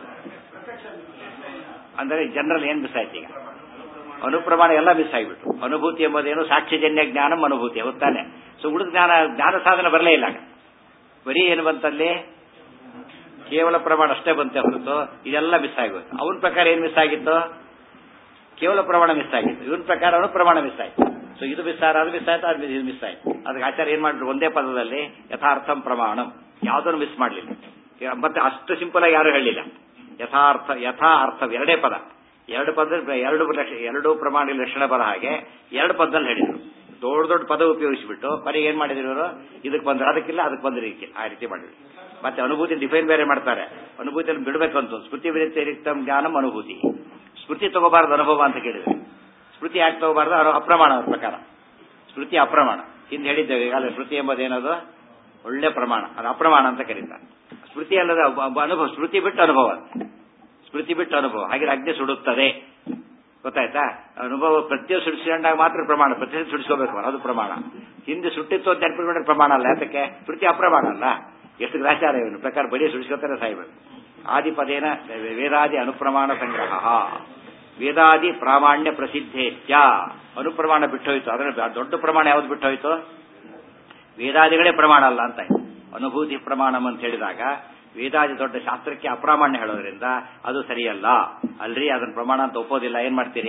ಅಂದ್ರೆ ಜನರಲ್ ಏನ್ ಮಿಸ್ ಆಯ್ತು ಈಗ ಅನುಪ್ರಮಾಣ ಎಲ್ಲ ಮಿಸ್ ಆಗಿಬಿಟ್ಟು ಅನುಭೂತಿ ಎಂಬುದೇನು ಸಾಕ್ಷ್ಯಜನ್ಯ ಜ್ಞಾನಂ ಅನುಭೂತಿ ಹೊತ್ತಾನೆ ಸೊ ಉಳಿದ ಜ್ಞಾನ ಜ್ಞಾನ ಸಾಧನ ಬರಲೇ ಇಲ್ಲ ಆಗ. ಬರೀ ಏನು ಬಂತಲ್ಲಿ ಕೇವಲ ಪ್ರಮಾಣ ಅಷ್ಟೇ ಬಂತೆ ಹೊರತು ಇದೆಲ್ಲ ಮಿಸ್ ಆಗೋಯ್ತು ಅವನ ಪ್ರಕಾರ ಏನ್ ಮಿಸ್ ಆಗಿತ್ತು ಕೇವಲ ಪ್ರಮಾಣ ಮಿಸ್ ಆಗಿತ್ತು ಇವನ್ ಪ್ರಕಾರ ಅವನು ಪ್ರಮಾಣ ಮಿಸ್ ಆಯ್ತು ಸೊ ಇದು ಮಿಸ್ ಆದ್ರೆ ಅದು ಮಿಸ್ ಆಯ್ತು ಅದು ಇದು ಮಿಸ್ ಆಯ್ತು ಅದಕ್ಕೆ ಆಚಾರ್ಯ ಏನ್ ಮಾಡಿದ್ರು ಒಂದೇ ಪದದಲ್ಲಿ ಯಥಾರ್ಥಂ ಪ್ರಮಾಣಂ ಯಾವುದನ್ನು ಮಿಸ್ ಮಾಡಲಿಲ್ಲ ಮತ್ತೆ ಅಷ್ಟು ಸಿಂಪಲ್ ಆಗಿ ಯಾರು ಹೇಳಿಲ್ಲ ಯಥಾರ್ಥ ಯಥಾ ಅರ್ಥ ಎರಡೇ ಪದ ಎರಡು ಪದ ಎರಡು ಲಕ್ಷ- ಎರಡು ಪ್ರಮಾಣ ಲಕ್ಷಣ ಬರ ಹಾಗೆ ಎರಡು ಪದದಲ್ಲಿ ಹೇಳಿದ್ರು ದೊಡ್ಡ ದೊಡ್ಡ ಪದ ಉಪಯೋಗಿಸಿಬಿಟ್ಟು ಬರೀ ಏನ್ ಮಾಡಿದ್ರು ಇವರು ಇದಕ್ಕೆ ಬಂದ್ರೆ ಅದಕ್ಕಿಲ್ಲ ಅದಕ್ಕೆ ಬಂದ್ರೆ ಇದಕ್ಕೆ ಆ ರೀತಿ ಮಾಡಿದ್ರು ಮತ್ತೆ ಅನುಭೂತಿ ಡಿಫೈನ್ ಬೇರೆ ಮಾಡ್ತಾರೆ ಅನುಭೂತಿಯನ್ನು ಬಿಡಬೇಕು ಅಂತ ಸ್ಮೃತಿ ವ್ಯತಿರಿಕ್ತಂ ಜ್ಞಾನಂ ಅನುಭೂತಿ ಸ್ಮೃತಿ ತಗೋಬಾರ್ದು ಅನುಭವ ಅಂತ ಕೇಳಿದ್ರೆ ಸ್ಮೃತಿ ಯಾಕೆ ತಗೋಬಾರ್ದು ಅದು ಅಪ್ರಮಾಣ ಅವ್ರ ಪ್ರಕಾರ ಸ್ಮೃತಿ ಅಪ್ರಮಾಣ ಹಿಂದೆ ಹೇಳಿದ್ದೇವೆ ಈಗಾಗಲೇ ಸ್ಮೃತಿ ಎಂಬುದೇನದು ಒಳ್ಳೆ ಪ್ರಮಾಣ ಅದು ಅಪ್ರಮಾಣ ಅಂತ ಕರೀತಾರೆ ಸ್ಮೃತಿ ಅಲ್ಲದ ಒಬ್ಬ- ಒಬ್ಬ ಅನುಭವ ಸ್ಮೃತಿ ಬಿಟ್ಟು ಅನುಭವ ಅಂತ ಸ್ಮೃತಿ ಬಿಟ್ಟು ಅನುಭವ ಹಾಗೆ ಅಗ್ನಿ ಸುಡುತ್ತದೆ ಗೊತ್ತಾಯ್ತಾ ಅನುಭವ ಪ್ರತಿಯೊಂದು ಸುಡಿಸಿಕೊಂಡಾಗ ಮಾತ್ರ ಪ್ರಮಾಣ ಪ್ರತಿಯೊಂದು ಸುಡಿಸ್ಕೋಬೇಕು ಅದು ಪ್ರಮಾಣ ಹಿಂದೆ ಸುಟ್ಟಿತ್ತು ಅಂತ ನೆನಪಿಕೊಂಡ್ರೆ ಪ್ರಮಾಣ ಅಲ್ಲ ಯಾತಕ್ಕೆ ಸ್ಮೃತಿ ಅಪ್ರಮಾಣ ಅಲ್ಲ ಎಷ್ಟು ಗ್ರಾಚಾರ ಇವನು ಪ್ರಕಾರ ಬರೀ ಸುಡಿಸ್ಕೊತಾನೆ ಸಾಯ್ಬೇಕು ಆದಿಪದೇನ ವೇದಾದಿ ಅನುಪ್ರಮಾಣ ಸಂಗ್ರಹ ವೇದಾದಿ ಪ್ರಾಮಾಣ್ಯ ಪ್ರಸಿದ್ಧೇತ್ಯ ಅನುಪ್ರಮಾಣ ಬಿಟ್ಟೋಯ್ತು ಅದರ ದೊಡ್ಡ ಪ್ರಮಾಣ ಯಾವ್ದು ಬಿಟ್ಟೋಯ್ತು ವೇದಾದಿಗಳೇ ಪ್ರಮಾಣ ಅಲ್ಲ ಅಂತ ಆಯ್ತು. ಅನುಭೂತಿ ಪ್ರಮಾಣಂ ಅಂತ ಹೇಳಿದಾಗ ವೇದಾದಿ ದೊಡ್ಡ ಶಾಸ್ತ್ರಕ್ಕೆ ಅಪ್ರಾಮಾಣ್ಯ ಹೇಳೋದ್ರಿಂದ ಅದು ಸರಿಯಲ್ಲ ಅಲ್ರಿ ಅದನ್ನ ಪ್ರಮಾಣ ಅಂತ ಒಪ್ಪೋದಿಲ್ಲ ಏನ್ ಮಾಡ್ತೀರಿ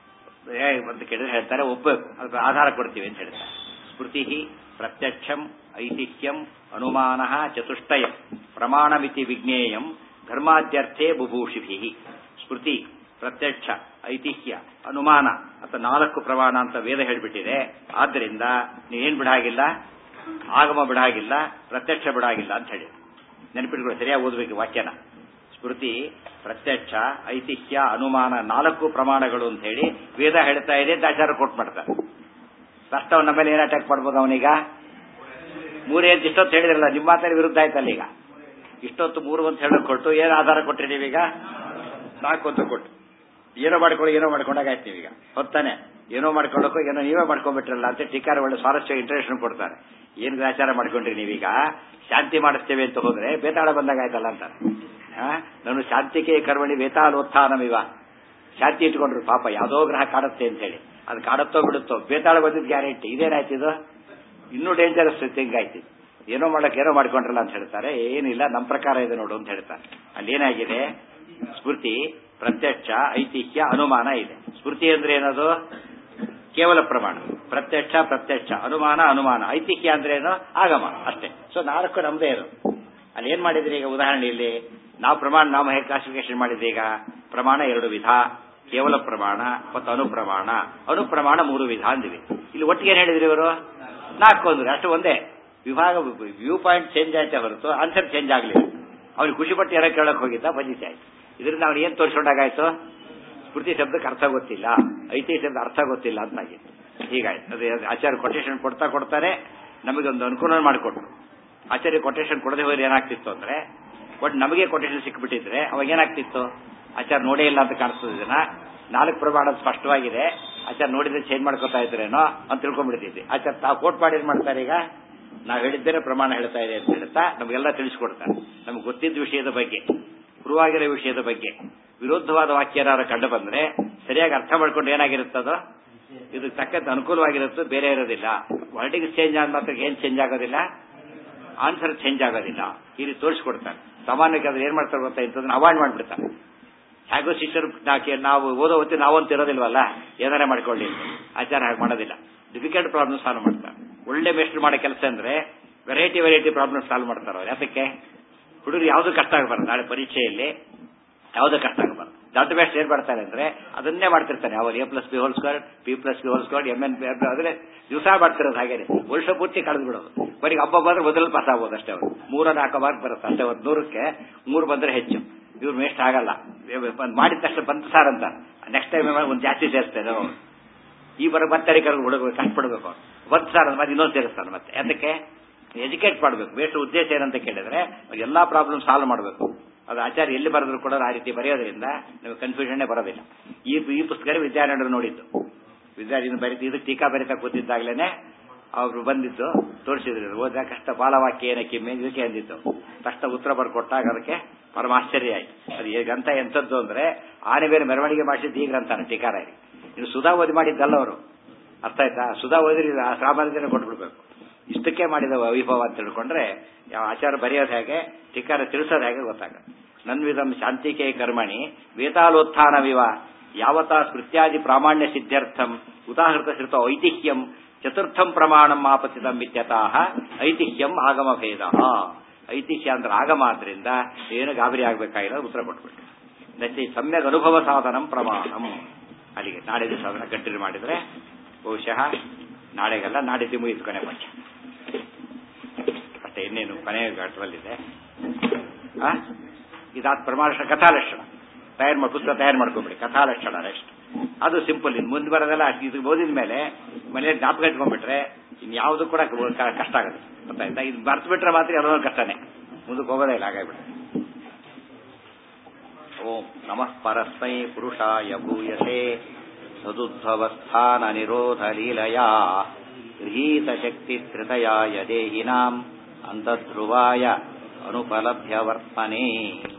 ಏ ಅಂತ ಕೇಳಿದ್ರೆ ಹೇಳ್ತಾರೆ ಒಪ್ಪಬೇಕು ಅದಕ್ಕೆ ಆಧಾರ ಕೊಡ್ತೀವಿ ಅಂತ ಹೇಳ್ತಾರೆ ಸ್ಮೃತಿ ಪ್ರತ್ಯಕ್ಷಂ ಐತಿಹ್ಯಂ ಅನುಮಾನ ಚತುಷ್ಟಯಂ ಪ್ರಮಾಣಮಿತಿ ವಿಜ್ಞೇಯಂ ಧರ್ಮಾದ್ಯರ್ಥೇ ಬುಭೂಷಿಭಿ ಸ್ಮೃತಿ ಪ್ರತ್ಯಕ್ಷ ಐತಿಹ್ಯ ಅನುಮಾನ ಅಥವಾ ನಾಲ್ಕು ಪ್ರಮಾಣ ಅಂತ ವೇದ ಹೇಳ್ಬಿಟ್ಟಿದೆ ಆದ್ದರಿಂದ ನೀವೇನ್ ಬಿಡಾಗಿಲ್ಲ ಆಗಮ ಬಿಡಾಗಿಲ್ಲ ಪ್ರತ್ಯಕ್ಷ ಬಿಡಾಗಿಲ್ಲ ಅಂತ ಹೇಳಿ ನೆನಪಿಟ್ಕೊಳ್ಳಿ ಸರಿಯಾಗಿ ಓದಬೇಕು ವಾಕ್ಯನ ಸ್ಮೃತಿ ಪ್ರತ್ಯಕ್ಷ ಐತಿಹ್ಯ ಅನುಮಾನ ನಾಲ್ಕು ಪ್ರಮಾಣಗಳು ಅಂತ ಹೇಳಿ ವೇದ ಹೇಳ್ತಾ ಇದೆ ಅಂತ ಆಚಾರ ಕೊಟ್ಟು ಮಾಡ್ತಾರೆ ಫಸ್ಟ್ ಅವನ ಮೇಲೆ ಏನ್ ಅಟ್ಯಾಕ್ ಮಾಡ್ಬೋದು ಅವನೀಗ ಮೂರೇ ಅಂತ ಇಷ್ಟೊತ್ತು ಹೇಳಿದ್ರಲ್ಲ ನಿಮ್ಮ ಮಾತಲ್ಲಿ ವಿರುದ್ಧ ಆಯ್ತಲ್ಲ ಈಗ ಇಷ್ಟೊತ್ತು ಮೂರು ಅಂತ ಹೇಳಕ್ ಕೊಟ್ಟು ಏನು ಆಧಾರ ಕೊಟ್ರಿ ನೀವೀಗ ನಾಲ್ಕು ಅಂತ ಕೊಟ್ಟು ಏನೋ ಮಾಡ್ಕೊಳ್ಳಿ ಏನೋ ಮಾಡ್ಕೊಂಡಾಗ ಆಯ್ತು ನೀವೀಗ ಹೊತ್ತಾನೆ ಏನೋ ಮಾಡ್ಕೊಳ್ಳೋಕೋ ಏನೋ ನೀವೇ ಮಾಡ್ಕೊಂಡ್ಬಿಟ್ರಲ್ಲ ಅಂತ ಟೀಕಾರ ಒಳ್ಳೆ ಸ್ವಾರಸ್ಯ ಇಂಟ್ರೆಸ್ಟ್ ಕೊಡ್ತಾರೆ ಏನ್ ಗ್ರಾಚಾರ ಮಾಡ್ಕೊಂಡ್ರಿ ನೀವೀಗ ಶಾಂತಿ ಮಾಡಿಸ್ತೇವೆ ಅಂತ ಹೋದ್ರೆ ಬೇತಾಳ ಬಂದಾಗ ಆಯ್ತಲ್ಲ ಅಂತಾರೆ ನಾನು ಶಾಂತಿಗೆ ಕರ್ಮಣಿ ವೇತಾಲೋತ್ಥಾನಮಿವ ಶಾಂತಿ ಇಟ್ಕೊಂಡ್ರು ಪಾಪ ಯಾವ್ದೋ ಗ್ರಹ ಕಾಡುತ್ತೆ ಅಂತ ಹೇಳಿ ಅದು ಕಾಡುತ್ತೋ ಬಿಡುತ್ತೋ ಬೇತಾಳ ಬಂದಿದ್ದು ಗ್ಯಾರಂಟಿ ಇದೇನಾಯ್ತಿದು ಇನ್ನೂ ಡೇಂಜರಸ್ ಥಿಂಗ್ ಆಯ್ತು ಏನೋ ಮಾಡಕ್ ಏನೋ ಮಾಡ್ಕೊಂಡ್ರಲ್ಲ ಅಂತ ಹೇಳ್ತಾರೆ ಏನಿಲ್ಲ ನಮ್ಮ ಪ್ರಕಾರ ಇದೆ ನೋಡು ಅಂತ ಹೇಳ್ತಾರೆ ಅಲ್ಲಿ ಏನಾಗಿದೆ ಸ್ಮೃತಿ ಪ್ರತ್ಯಕ್ಷ ಐತಿಹ್ಯ ಅನುಮಾನ ಇದೆ ಸ್ಮೃತಿ ಅಂದ್ರೆ ಏನದು ಕೇವಲ ಪ್ರಮಾಣ ಪ್ರತ್ಯಕ್ಷ ಪ್ರತ್ಯಕ್ಷ ಅನುಮಾನ ಅನುಮಾನ ಐತಿಹ್ಯ ಅಂದ್ರೆ ಏನು ಆಗಮ ಅಷ್ಟೇ ಸೊ ನಾಲ್ಕು ನಮ್ದೇ ಇದು ಅಲ್ಲಿ ಏನ್ ಮಾಡಿದ್ರಿ ಈಗ ಉದಾಹರಣೆಯಲ್ಲಿ ನಾವು ಪ್ರಮಾಣ ನಾವು ಹೇಗೆ ಕ್ಲಾಸಿಫಿಕೇಶನ್ ಮಾಡಿದ್ರಿ ಈಗ ಪ್ರಮಾಣ ಎರಡು ವಿಧ ಕೇವಲ ಪ್ರಮಾಣ ಮತ್ತು ಅನುಪ್ರಮಾಣ ಅನುಪ್ರಮಾಣ ಮೂರು ವಿಧ ಅಂದಿವಿ ಇಲ್ಲಿ ಒಟ್ಟಿಗೆ ಏನ್ ಹೇಳಿದ್ರಿ ಇವರು ನಾಲ್ಕು ಅಂದ್ರಿ ಅಷ್ಟು ಒಂದೇ ವಿಭಾಗ ವ್ಯೂ ಪಾಯಿಂಟ್ ಚೇಂಜ್ ಆಯ್ತಾ ಹೊರತು ಆನ್ಸರ್ ಚೇಂಜ್ ಆಗಲಿಲ್ಲ ಅವ್ನಿಗೆ ಖುಷಿ ಪಟ್ಟು ಯಾರೋ ಕೇಳಕ್ ಹೋಗಿದ್ದ ಬಂದಿದ್ದೆ ಆಯ್ತು ಇದರಿಂದ ಅವ್ನು ಏನ್ ತೋರಿಸ್ಕೊಂಡಾಗಾಯ್ತು ಸ್ಮೃತಿ ಶಬ್ದಕ್ಕೆ ಅರ್ಥ ಗೊತ್ತಿಲ್ಲ ಐತಿಹ್ಯ ಶಬ್ದ ಅರ್ಥ ಗೊತ್ತಿಲ್ಲ ಅಂತಾಗಿತ್ತು ಹೀಗಾಯ್ತು ಅದೇ ಆಚಾರ್ಯ ಕೊಟೇಶನ್ ಕೊಡ್ತಾ ಕೊಡ್ತಾರೆ ನಮಗೆ ಒಂದು ಅನುಕೂಲ ಮಾಡಿಕೊಟ್ರು ಆಚಾರ್ಯ ಕೊಟೇಶನ್ ಕೊಡದೆ ಹೋದ್ರೆ ಏನಾಗ್ತಿತ್ತು ಅಂದ್ರೆ ಬಟ್ ನಮಗೆ ಕೊಟೇಶನ್ ಸಿಕ್ಬಿಟ್ಟಿದ್ರೆ ಅವಾಗ ಏನಾಗ್ತಿತ್ತು ಆಚಾರ ನೋಡೇ ಇಲ್ಲ ಅಂತ ಕಾಣಿಸ್ತದೆ ಇದನ್ನ ನಾಲ್ಕು ಪ್ರಮಾಣ ಸ್ಪಷ್ಟವಾಗಿದೆ ಆಚಾರ ನೋಡಿದ್ರೆ ಚೇಂಜ್ ಮಾಡ್ಕೊತಾ ಇದ್ರೇನೋ ಅಂತ ತಿಳ್ಕೊಂಡ್ಬಿಡ್ತಿದ್ವಿ ಆಚಾರ ತಾವು ಕೋಟ್ ಮಾಡಿ ಏನ್ ಮಾಡ್ತಾರೆ ಈಗ ನಾವು ಹೇಳಿದ್ದೇನೆ ಪ್ರಮಾಣ ಹೇಳ್ತಾ ಇದೆ ಅಂತ ಹೇಳ್ತಾ ನಮಗೆಲ್ಲ ತಿಳಿಸ್ಕೊಡ್ತಾರೆ ನಮ್ಗೆ ಗೊತ್ತಿದ್ದ ವಿಷಯದ ಬಗ್ಗೆ ಪೂರ್ವಾಗಿರೋ ವಿಷಯದ ಬಗ್ಗೆ ವಿರುದ್ಧವಾದ ವಾಕ್ಯ ಏನಾದ್ರು ಕಂಡು ಬಂದ್ರೆ ಸರಿಯಾಗಿ ಅರ್ಥ ಮಾಡ್ಕೊಂಡು ಏನಾಗಿರುತ್ತದೋ ಇದು ತಕ್ಕಂತ ಅನುಕೂಲವಾಗಿರುತ್ತೋ ಬೇರೆ ಇರೋದಿಲ್ಲ ವರ್ಡಿಗೆ ಚೇಂಜ್ ಆದ ಮಾತ್ರ ಏನ್ ಚೇಂಜ್ ಆಗೋದಿಲ್ಲ ಆನ್ಸರ್ ಚೇಂಜ್ ಆಗೋದಿಲ್ಲ ಈ ರೀತಿ ತೋರಿಸ್ಕೊಡ್ತಾರೆ ಸಾಮಾನ್ಯಕ್ಕೆ ಅದ್ರ ಏನ್ ಮಾಡ್ತಾರೆ ಗೊತ್ತಾ ಇಂಥದನ್ನ ಅವಾಯ್ಡ್ ಮಾಡ್ಬಿಡ್ತಾರೆ ಹೇಗೋ ಶಿಷ್ಯರು ನಾವು ಓದೋ ಹೊತ್ತಿ ನಾವಂತ ಇರೋದಿಲ್ವಲ್ಲ ಏನಾರ ಮಾಡ್ಕೊಳ್ಳಿ ಆಚಾರ ಹಾಗೆ ಮಾಡೋದಿಲ್ಲ ಡಿಫಿಕಲ್ಟ್ ಪ್ರಾಬ್ಲಮ್ ಸಾಲ್ವ್ ಮಾಡ್ತಾರೆ ಒಳ್ಳೆ ಮೇಸ್ಟ್ರು ಮಾಡೋ ಕೆಲಸ ಅಂದ್ರೆ ವೆರೈಟಿ ವೆರೈಟಿ ಪ್ರಾಬ್ಲಮ್ ಸಾಲ್ವ್ ಮಾಡ್ತಾರೆ ಅವ್ರು ಯಾತಕ್ಕೆ ಹುಡುಗರು ಯಾವ್ದು ಕಷ್ಟ ಆಗಬಾರ್ದು ನಾಳೆ ಪರೀಕ್ಷೆಯಲ್ಲಿ ಯಾವ್ದು ಕಷ್ಟ ಆಗಬಾರ್ದು ದೊಡ್ಡ ಬೆಸ್ಟ್ ಏನ್ ಮಾಡ್ತಾರೆ ಅಂದ್ರೆ ಅದನ್ನೇ ಮಾಡ್ತಿರ್ತಾನೆ ಅವರು A plus B whole square P plus B whole square M N ಅದ್ರೆ ದಿವಸ ಮಾಡ್ತಿರೋದು ಹಾಗೇನೆ ವರ್ಷ ಪೂರ್ತಿ ಕಳೆದು ಬಿಡೋದು ಬರೀ ಹಬ್ಬ ಬಂದ್ರೆ ಮೊದಲು ಪಾಸ್ ಆಗ್ಬೋದು ಅಷ್ಟೇ ಅವರು ಮೂರ ನಾಲ್ಕು ಮಾರ್ಕ್ ಬರುತ್ತೆ ಅಷ್ಟೇ ಒಂದು ನೂರಕ್ಕೆ ಮೂರು ಬಂದ್ರೆ ಹೆಚ್ಚು ಇವ್ರು ವೇಸ್ಟ್ ಆಗಲ್ಲ ಮಾಡಿದ ತಕ್ಷಣ ಬಂತು ಸಾರ್ ಅಂತ ನೆಕ್ಸ್ಟ್ ಟೈಮ್ ಒಂದು ಜಾಸ್ತಿ ಸೇರಿಸ್ತೇನೆ ಈ ಬರೋ ಮತ್ತೆ ಕರೆದು ಹುಡುಗ ಕಷ್ಟಪಡ್ಬೇಕು ಬಂತು ಸಾರ್ ಮತ್ತೆ ಇನ್ನೊಂದು ಸೇರಿಸ್ತಾನೆ ಮತ್ತೆ ಅದಕ್ಕೆ ಎಜುಕೇಟ್ ಮಾಡಬೇಕು ಬೇಸ್ಟ್ ಉದ್ದೇಶ ಏನಂತ ಕೇಳಿದ್ರೆ ಎಲ್ಲಾ ಪ್ರಾಬ್ಲಮ್ ಸಾಲ್ವ್ ಮಾಡಬೇಕು ಅದು ಆಚಾರ್ಯ ಎಲ್ಲಿ ಬರೆದ್ರು ಕೂಡ ಆ ರೀತಿ ಬರೆಯೋದ್ರಿಂದ ನಮಗೆ ಕನ್ಫ್ಯೂಷನ್ನೇ ಬರೋದಿಲ್ಲ ಈ ಈ ಪುಸ್ತಕ ವಿದ್ಯಾರಣ್ಯರು ನೋಡಿದ್ದು ವಿದ್ಯಾರ್ಥಿ ಬರೀತಿ ಇದಕ್ಕೆ ಟೀಕಾ ಬರೀತಾ ಕೂತಿದ್ದಾಗ್ಲೇನೆ ಅವರು ಬಂದಿದ್ದು ತೋರಿಸಿದ್ರು ಓದ ಕಷ್ಟ ಬಾಲವಾಕ್ಯ ಏನ ಕಿಮ್ಮೆ ಇದಕ್ಕೆ ಅಂದಿದ್ದು ತಕ್ಷಣ ಉತ್ತರ ಬರ್ಕೊಟ್ಟಾಗ ಅದಕ್ಕೆ ಪರಮಾಶ್ಚರ್ಯ ಆಯ್ತು ಅದು ಈ ಗ್ರಂಥ ಎಂಥದ್ದು ಅಂದ್ರೆ ಆನೆ ಬೇರೆ ಮೆರವಣಿಗೆ ಮಾಡಿಸಿದ್ದು ಈ ಗ್ರಂಥನ ಟೀಕಾರ ಇನ್ನು ಸುಧಾ ಓದಿ ಮಾಡಿದ್ದಲ್ಲ ಅವರು ಅರ್ಥ ಆಯ್ತಾ ಸುಧಾ ಓದಿರಿ ಆ ಸಾಮಾನ್ಯನೇ ಕೊಟ್ಬಿಡ್ಬೇಕು ಇಷ್ಟಕ್ಕೆ ಮಾಡಿದ ವೈಭವ ಅಂತ ತಿಳ್ಕೊಂಡ್ರೆ ಯಾವ ಆಚಾರ ಬರೆಯೋದು ಹೇಗೆ ಟೀಕಾರ ತಿಳಿಸೋದು ಹೇಗೆ ಗೊತ್ತಾಗುತ್ತೆ ನನ್ವಿಧಂ ಶಾಂತಿಕೆ ಕರ್ಮಣಿ ವೇತಾಲೋತ್ಥಾನವಿವ ಯಾವತಾ ಸ್ಮೃತ್ಯಾದಿ ಪ್ರಾಮಾಣ್ಯ ಸಿದ್ಧ್ಯರ್ಥಂ ಉದಾಹೃತ ಶ್ರುತ ಐತಿಹ್ಯಂ ಚತುರ್ಥಂ ಪ್ರಮಾಣಂ ಆಪತಿತಂ ಇತ್ಯತಃ ಐತಿಹ್ಯಂ ಆಗಮ ಭೇದ ಐತಿಹ್ಯ ಅಂದ್ರೆ ಆಗಮ ಆದ್ರಿಂದ ಏನು ಗಾಬರಿ ಆಗಬೇಕಾಗಿಲ್ಲ ಉತ್ತರ ಕೊಟ್ಬಿಟ್ಟು ನಚಿ ಸಮ್ಯಕ್ ಅನುಭವ ಸಾಧನಂ ಪ್ರಮಾಣಂ ಅಲ್ಲಿಗೆ ನಾಳೆ ದಿವಸ ಅದನ್ನ ಕಂಟಿನ್ಯೂ ಮಾಡಿದ್ರೆ ಬಹುಶಃ ನಾಳೆಗೆಲ್ಲ ನಾಡಿದ್ದು ಮುಗಿದು ಕೊನೆ ಪಕ್ಷ ಅಷ್ಟೇ ಇನ್ನೇನು ಕೊನೆ ಘಟ್ಟದಲ್ಲಿದೆ ಆ ಇದಾದ ಪ್ರಮಾಣ ಕಥಾಲಕ್ಷಣ ತಯಾರು ಮಾಡಿ ಪುಸ್ತಕ ತಯಾರು ಮಾಡ್ಕೊಂಬಿಡಿ ಕಥಾಲಕ್ಷಣ ನೆಕ್ಸ್ಟ್ ಅದು ಸಿಂಪಲ್ ಇನ್ನು ಮುಂದೆ ಬರೋದೆಲ್ಲ ಇದು ಓದಿದ ಮೇಲೆ ಮನೆಯಲ್ಲಿ ಜ್ಞಾಪಕ ಇಟ್ಕೊಂಡ್ಬಿಟ್ರೆ ಇನ್ಯಾವುದು ಕೂಡ ಕಷ್ಟ ಆಗುತ್ತೆ ಗೊತ್ತಾಯ್ತಾ ಇದು ಬರ್ತು ಬಿಟ್ರೆ ಮಾತ್ರ ಅದೊಂದು ಕಷ್ಟನೇ ಮುಂದಕ್ಕೆ ಹೋಗೋದೇ ಇಲ್ಲ ಹಾಗಾಗ್ಬಿಟ್ಟು ಓಂ ನಮಃ ಪರಸ್ಮೈ ಪುರುಷಾಯ ಭೂಯಸೆ ಸದುದ್ಭवस्थान ನಿರೋಧ ಲೀಲಯಾ ಗೃಹೀತ ಶಕ್ತಿ ಧೃತಯಾಯ ದೇಹಿನಾಂ ಅಂತಧ್ರುವಾಯ ಅನುಪಲಭ್ಯ ವರ್ತನೆ